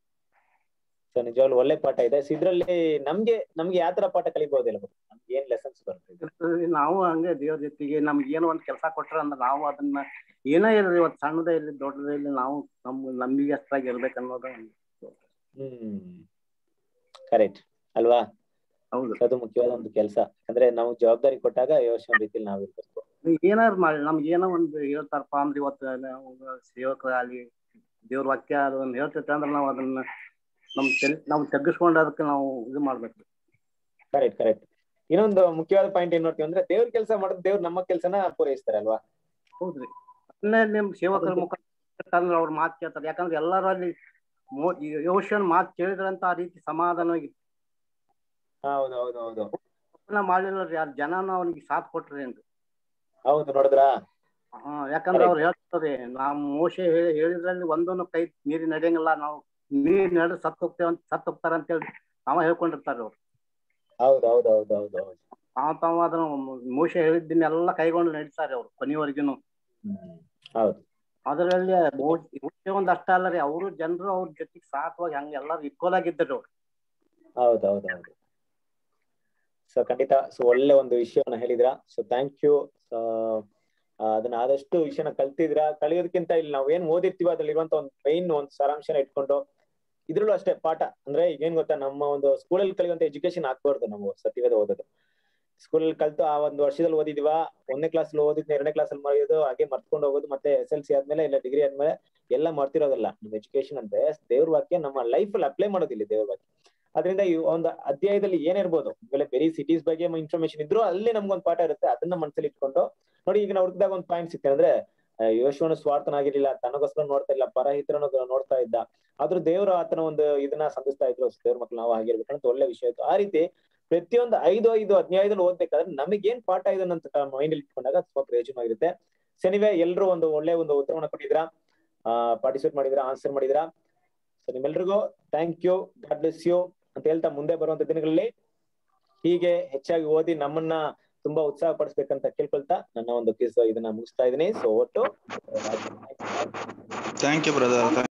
ಸೊ ನಿಜವಾಗ್ಲೂ ಒಳ್ಳೆ ಪಾಠ ಇದೆ ಸೊ ಇದ್ರಲ್ಲಿ ನಮ್ಗೆ ನಮ್ಗೆ ಯಾವ ತರ ಪಾಠ ಕಲಿಬಹುದಿಲ್ಲ ನಮ್ಗೆ ಏನ್ ಲೆಸನ್ಸ್ ಬರ್ತದೆ ನಾವು ಹಂಗೆ ದೇವ್ರ ಜೊತೆಗೆ ನಮ್ಗೆ ಏನೋ ಒಂದ್ ಕೆಲಸ ಕೊಟ್ರ ಅಂದ್ರೆ ನಾವು ಅದನ್ನ ಏನೇ ಇರಲಿ ಇವತ್ತು ಸಣ್ಣದೇ ಇರಲಿ ದೊಡ್ಡದೇ ಇರಲಿ ನಾವು ನಮ್ಮ ನಮ್ಗೆ ಅಷ್ಟಾಗಿ ಇರ್ಬೇಕು ಅನ್ನೋದು ಒಂದು ಹ್ಮ್ ಕರೆಕ್ಟ್ ಅಲ್ವಾ ಹೌದು ಅದು ಮುಖ್ಯವಾದ ಒಂದು ಕೆಲಸ ಅಂದ್ರೆ ನಾವು ಜವಾಬ್ದಾರಿ ಕೊಟ್ಟಾಗ ಯೋಚನೆ ರೀತಿಯಲ್ಲಿ ನಾವು ಇರ್ಬೇಕು ನೀವ್ ಏನಾರು ಮಾಡಿ ನಮ್ಗೆ ಏನೋ ಒಂದು ಹೇಳ್ತಾರಪ್ಪ ಅಂದ್ರೆ ಇವತ್ತು ನಾವು ಸೇವಕರಾಗಲಿ ದೇವ್ರ ವಾಕ್ಯ ಅದನ್ನ ಹೇಳ್ತೈತೆ ಅಂದ್ರೆ ನಾವು ಅದನ್ನ ನಮ್ ತೆಲ್ ನಾವು ತಗ್ಗಿಸ್ಕೊಂಡು ಅದಕ್ಕೆ ನಾವು ಇದು ಮಾಡ್ಬೇಕು ಕರೆಕ್ಟ್ ಕರೆಕ್ಟ್ ಇನ್ನೊಂದು ಮುಖ್ಯವಾದ ಪಾಯಿಂಟ್ ಏನ್ ನೋಡ್ತೀವಿ ಅಂದ್ರೆ ದೇವ್ರ ಕೆಲಸ ಮಾಡೋದು ದೇವ್ರು ನಮ್ಮ ಕೆಲಸನ ಪೂರೈಸ್ತಾರೆ ಅಲ್ವಾ ಹೌದ್ರಿ ಅದನ್ನೇ ನಿಮ್ ಸೇವಕರ ಮುಖಾಂತರ ಅಂದ್ರೆ ಅವ್ರ ಮಾತು ಕೇಳ್ತಾರೆ ಯಾಕಂದ್ರೆ ಎಲ್ಲರೂ ಅಲ್ಲಿ ಯೋಶನ್ ಮಾತು ಕೇಳಿದ್ರಂತ ಆ ರೀತಿ ಸಮಾಧಾನವಾಗಿ ಹೌದು ಹೌದು ಹೌದು ತಪ್ಪನ್ನ ಮಾಡಿಲ್ಲ ಯಾರು ಜನನು ಅವನಿಗೆ ಸಾಥ್ ಕೊಟ್ರಿ ಅಂತ ಹೌದು ನೋಡಿದ್ರಾ ಹಾ ಯಾಕಂದ್ರೆ ಅವ್ರು ಹೇಳ್ತಾರೆ ನಾವು ಮೋಶೆ ಹೇಳಿ ಹೇಳಿದ್ರಲ್ಲಿ ಒಂದೊಂದು ಕೈ ನೀರಿ ನಡೆಯಂಗಿಲ್ಲ ನಾವು ನೀರ್ ನಡೆ ಸತ್ ಹೋಗ್ತೇವೆ ಅಂತ ಸತ್ ಹೋಗ್ತಾರ ಅಂತ ಹೇಳಿ ತಾವ ಹೇಳ್ಕೊಂಡಿರ್ತಾರೆ ಅವ್ರು ಹೌದು ಹೌದು ಹೌದು ಹೌದು ಹೌದು ತಾವ ತಾವ ಅದನ್ನ ಮೋಶೆ ಹೇಳಿದ್ದನ್ನೆಲ್ಲ ಕೈಗೊಂಡು ನಡೀತಾರೆ ಅವ್ರು ಕೊನೆವರೆಗೂ ಹೌದು ಅದರಲ್ಲಿ ಮೋಶೆ ಒಂದ್ ಅಷ್ಟ ಅಲ್ಲ ರೀ ಅವರು ಜನರು ಅವ್ರ ಜೊತೆಗೆ ಸಾಥವಾಗಿ ಹಂಗ ಎಲ್ಲಾರು ಈಕ್ವಲ್ ಆಗಿದ್ದರು ಅವ್ರು ಹೌದು ಹೌದು ಹೌದು ಸೊ ಖಂಡಿತ ಸೊ ಒಳ್ಳೆ ಒಂದು ವಿಷಯವನ್ನ ಹೇಳಿದ್ರ ಸೊ ಥ್ಯಾಂಕ್ ಯು ಅದನ್ನ ಆದಷ್ಟು ವಿಷಯನ ಕಲ್ತಿದ್ರ ಕಲಿಯೋದಕ್ಕಿಂತ ಇಲ್ಲಿ ನಾವ್ ಏನ್ ಓದಿರ್ತೀವಿ ಅದ್ರಲ್ಲಿ ಇರುವಂತ ಒಂದು ಮೈನ್ ಒಂದು ಸಾರಾಂಶನ ಇಟ್ಕೊಂಡು ಇದ್ರಲ್ಲೂ ಅಷ್ಟೇ ಪಾಠ ಅಂದ್ರೆ ಏನ್ ಗೊತ್ತಾ ನಮ್ಮ ಒಂದು ಸ್ಕೂಲಲ್ಲಿ ಕಲಿಯುವಂತ ಎಜುಕೇಶನ್ ಆಗ್ಬಾರ್ದು ನಾವು ಸತ್ಯವೇದ ಓದೋದು ಸ್ಕೂಲಲ್ಲಿ ಕಲ್ತು ಆ ಒಂದು ವರ್ಷದಲ್ಲಿ ಓದಿದೀವಾ ಒಂದನೇ ಕ್ಲಾಸ್ ಓದಿದ್ನ ಎರಡನೇ ಕ್ಲಾಸ್ ಅಲ್ಲಿ ಮರೆಯೋದು ಹಾಗೆ ಮರ್ತ್ಕೊಂಡು ಹೋಗೋದು ಮತ್ತೆ ಎಸ್ ಎಲ್ ಸಿ ಆದ್ಮೇಲೆ ಇಲ್ಲ ಡಿಗ್ರಿ ಆದ್ಮೇಲೆ ಎಲ್ಲ ಮರ್ತಿರೋದಲ್ಲ ನಮ್ಮ ಎಜುಕೇಶನ್ ಅಂದ್ರೆ ದೇವ್ರ ವಾಕ್ಯ ನಮ್ಮ ಲೈಫ್ ಅಲ್ಲಿ ಅಪ್ಲೈ ಮಾಡೋದಿಲ್ಲ ದೇವ್ರ ವಾಕ್ಯ ಅದರಿಂದ ಈ ಒಂದು ಅಧ್ಯಾಯದಲ್ಲಿ ಏನಿರ್ಬೋದು ಆಮೇಲೆ ಬೇರೆ ಸಿಟೀಸ್ ಬಗ್ಗೆ ಇನ್ಫಾರ್ಮೇಶನ್ ಇದ್ರು ಅಲ್ಲಿ ನಮ್ಗೊಂದು ಪಾಠ ಇರುತ್ತೆ ಅದನ್ನ ಮನಸ್ಸಲ್ಲಿ ಇಟ್ಕೊಂಡು ನೋಡಿ ಈಗ ನಾವು ಹುಡುಕಿದಾಗ ಒಂದು ಪಾಯಿಂಟ್ ಸಿಗ್ತದೆ ಅಂದ್ರೆ ಯೋಶುವನು ಸ್ವಾರ್ಥನಾಗಿರ್ಲಿಲ್ಲ ತನಗೋಸ್ಕರ ನೋಡ್ತಾ ಇಲ್ಲ ಪರಹಿತರನ್ನು ನೋಡ್ತಾ ಇದ್ದ ಆದ್ರೂ ದೇವರು ಆತನ ಒಂದು ಇದನ್ನ ಸಂಧಿಸ್ತಾ ಇದ್ರು ದೇವ್ರ ಮಕ್ಳು ನಾವು ಆಗಿರ್ಬೇಕಂತ ಒಳ್ಳೆ ವಿಷಯ ಇತ್ತು ಆ ರೀತಿ ಪ್ರತಿಯೊಂದು ಐದು ಐದು ಅಧ್ಯಾಯದಲ್ಲಿ ಓದ್ಬೇಕಾದ್ರೆ ನಮಗೇನ್ ಪಾಠ ಇದೆ ಅಂತ ಮೈಂಡ್ ಅಲ್ಲಿ ಇಟ್ಕೊಂಡಾಗ ತುಂಬಾ ಪ್ರಯೋಜನವಾಗಿರುತ್ತೆ ಸನಿವೆ ಎಲ್ರು ಒಂದು ಒಳ್ಳೆ ಒಂದು ಉತ್ತರವನ್ನ ಕೊಟ್ಟಿದ್ರಾ ಆ ಪಾರ್ಟಿಸಿಪೇಟ್ ಮಾಡಿದ್ರಾ ಆನ್ಸರ್ ಮಾಡಿದ್ರಾ ಸೊ ನಿಮ್ಮೆಲ್ರಿಗೂ thank you God bless you ಅಂತ ಹೇಳ್ತಾ ಮುಂದೆ ಬರುವಂತ ದಿನಗಳಲ್ಲಿ ಹೀಗೆ ಹೆಚ್ಚಾಗಿ ಓದಿ ನಮ್ಮನ್ನ ತುಂಬಾ ಉತ್ಸಾಹ ಪಡಿಸ್ಬೇಕಂತ ಕೇಳ್ಕೊಳ್ತಾ ನನ್ನ ಒಂದು ಕಿಸ್ ಇದನ್ನ ಮುಗಿಸ್ತಾ ಇದೀನಿ ಸೊ ಒಟ್ಟು ಥ್ಯಾಂಕ್ ಯು ಬ್ರದರ್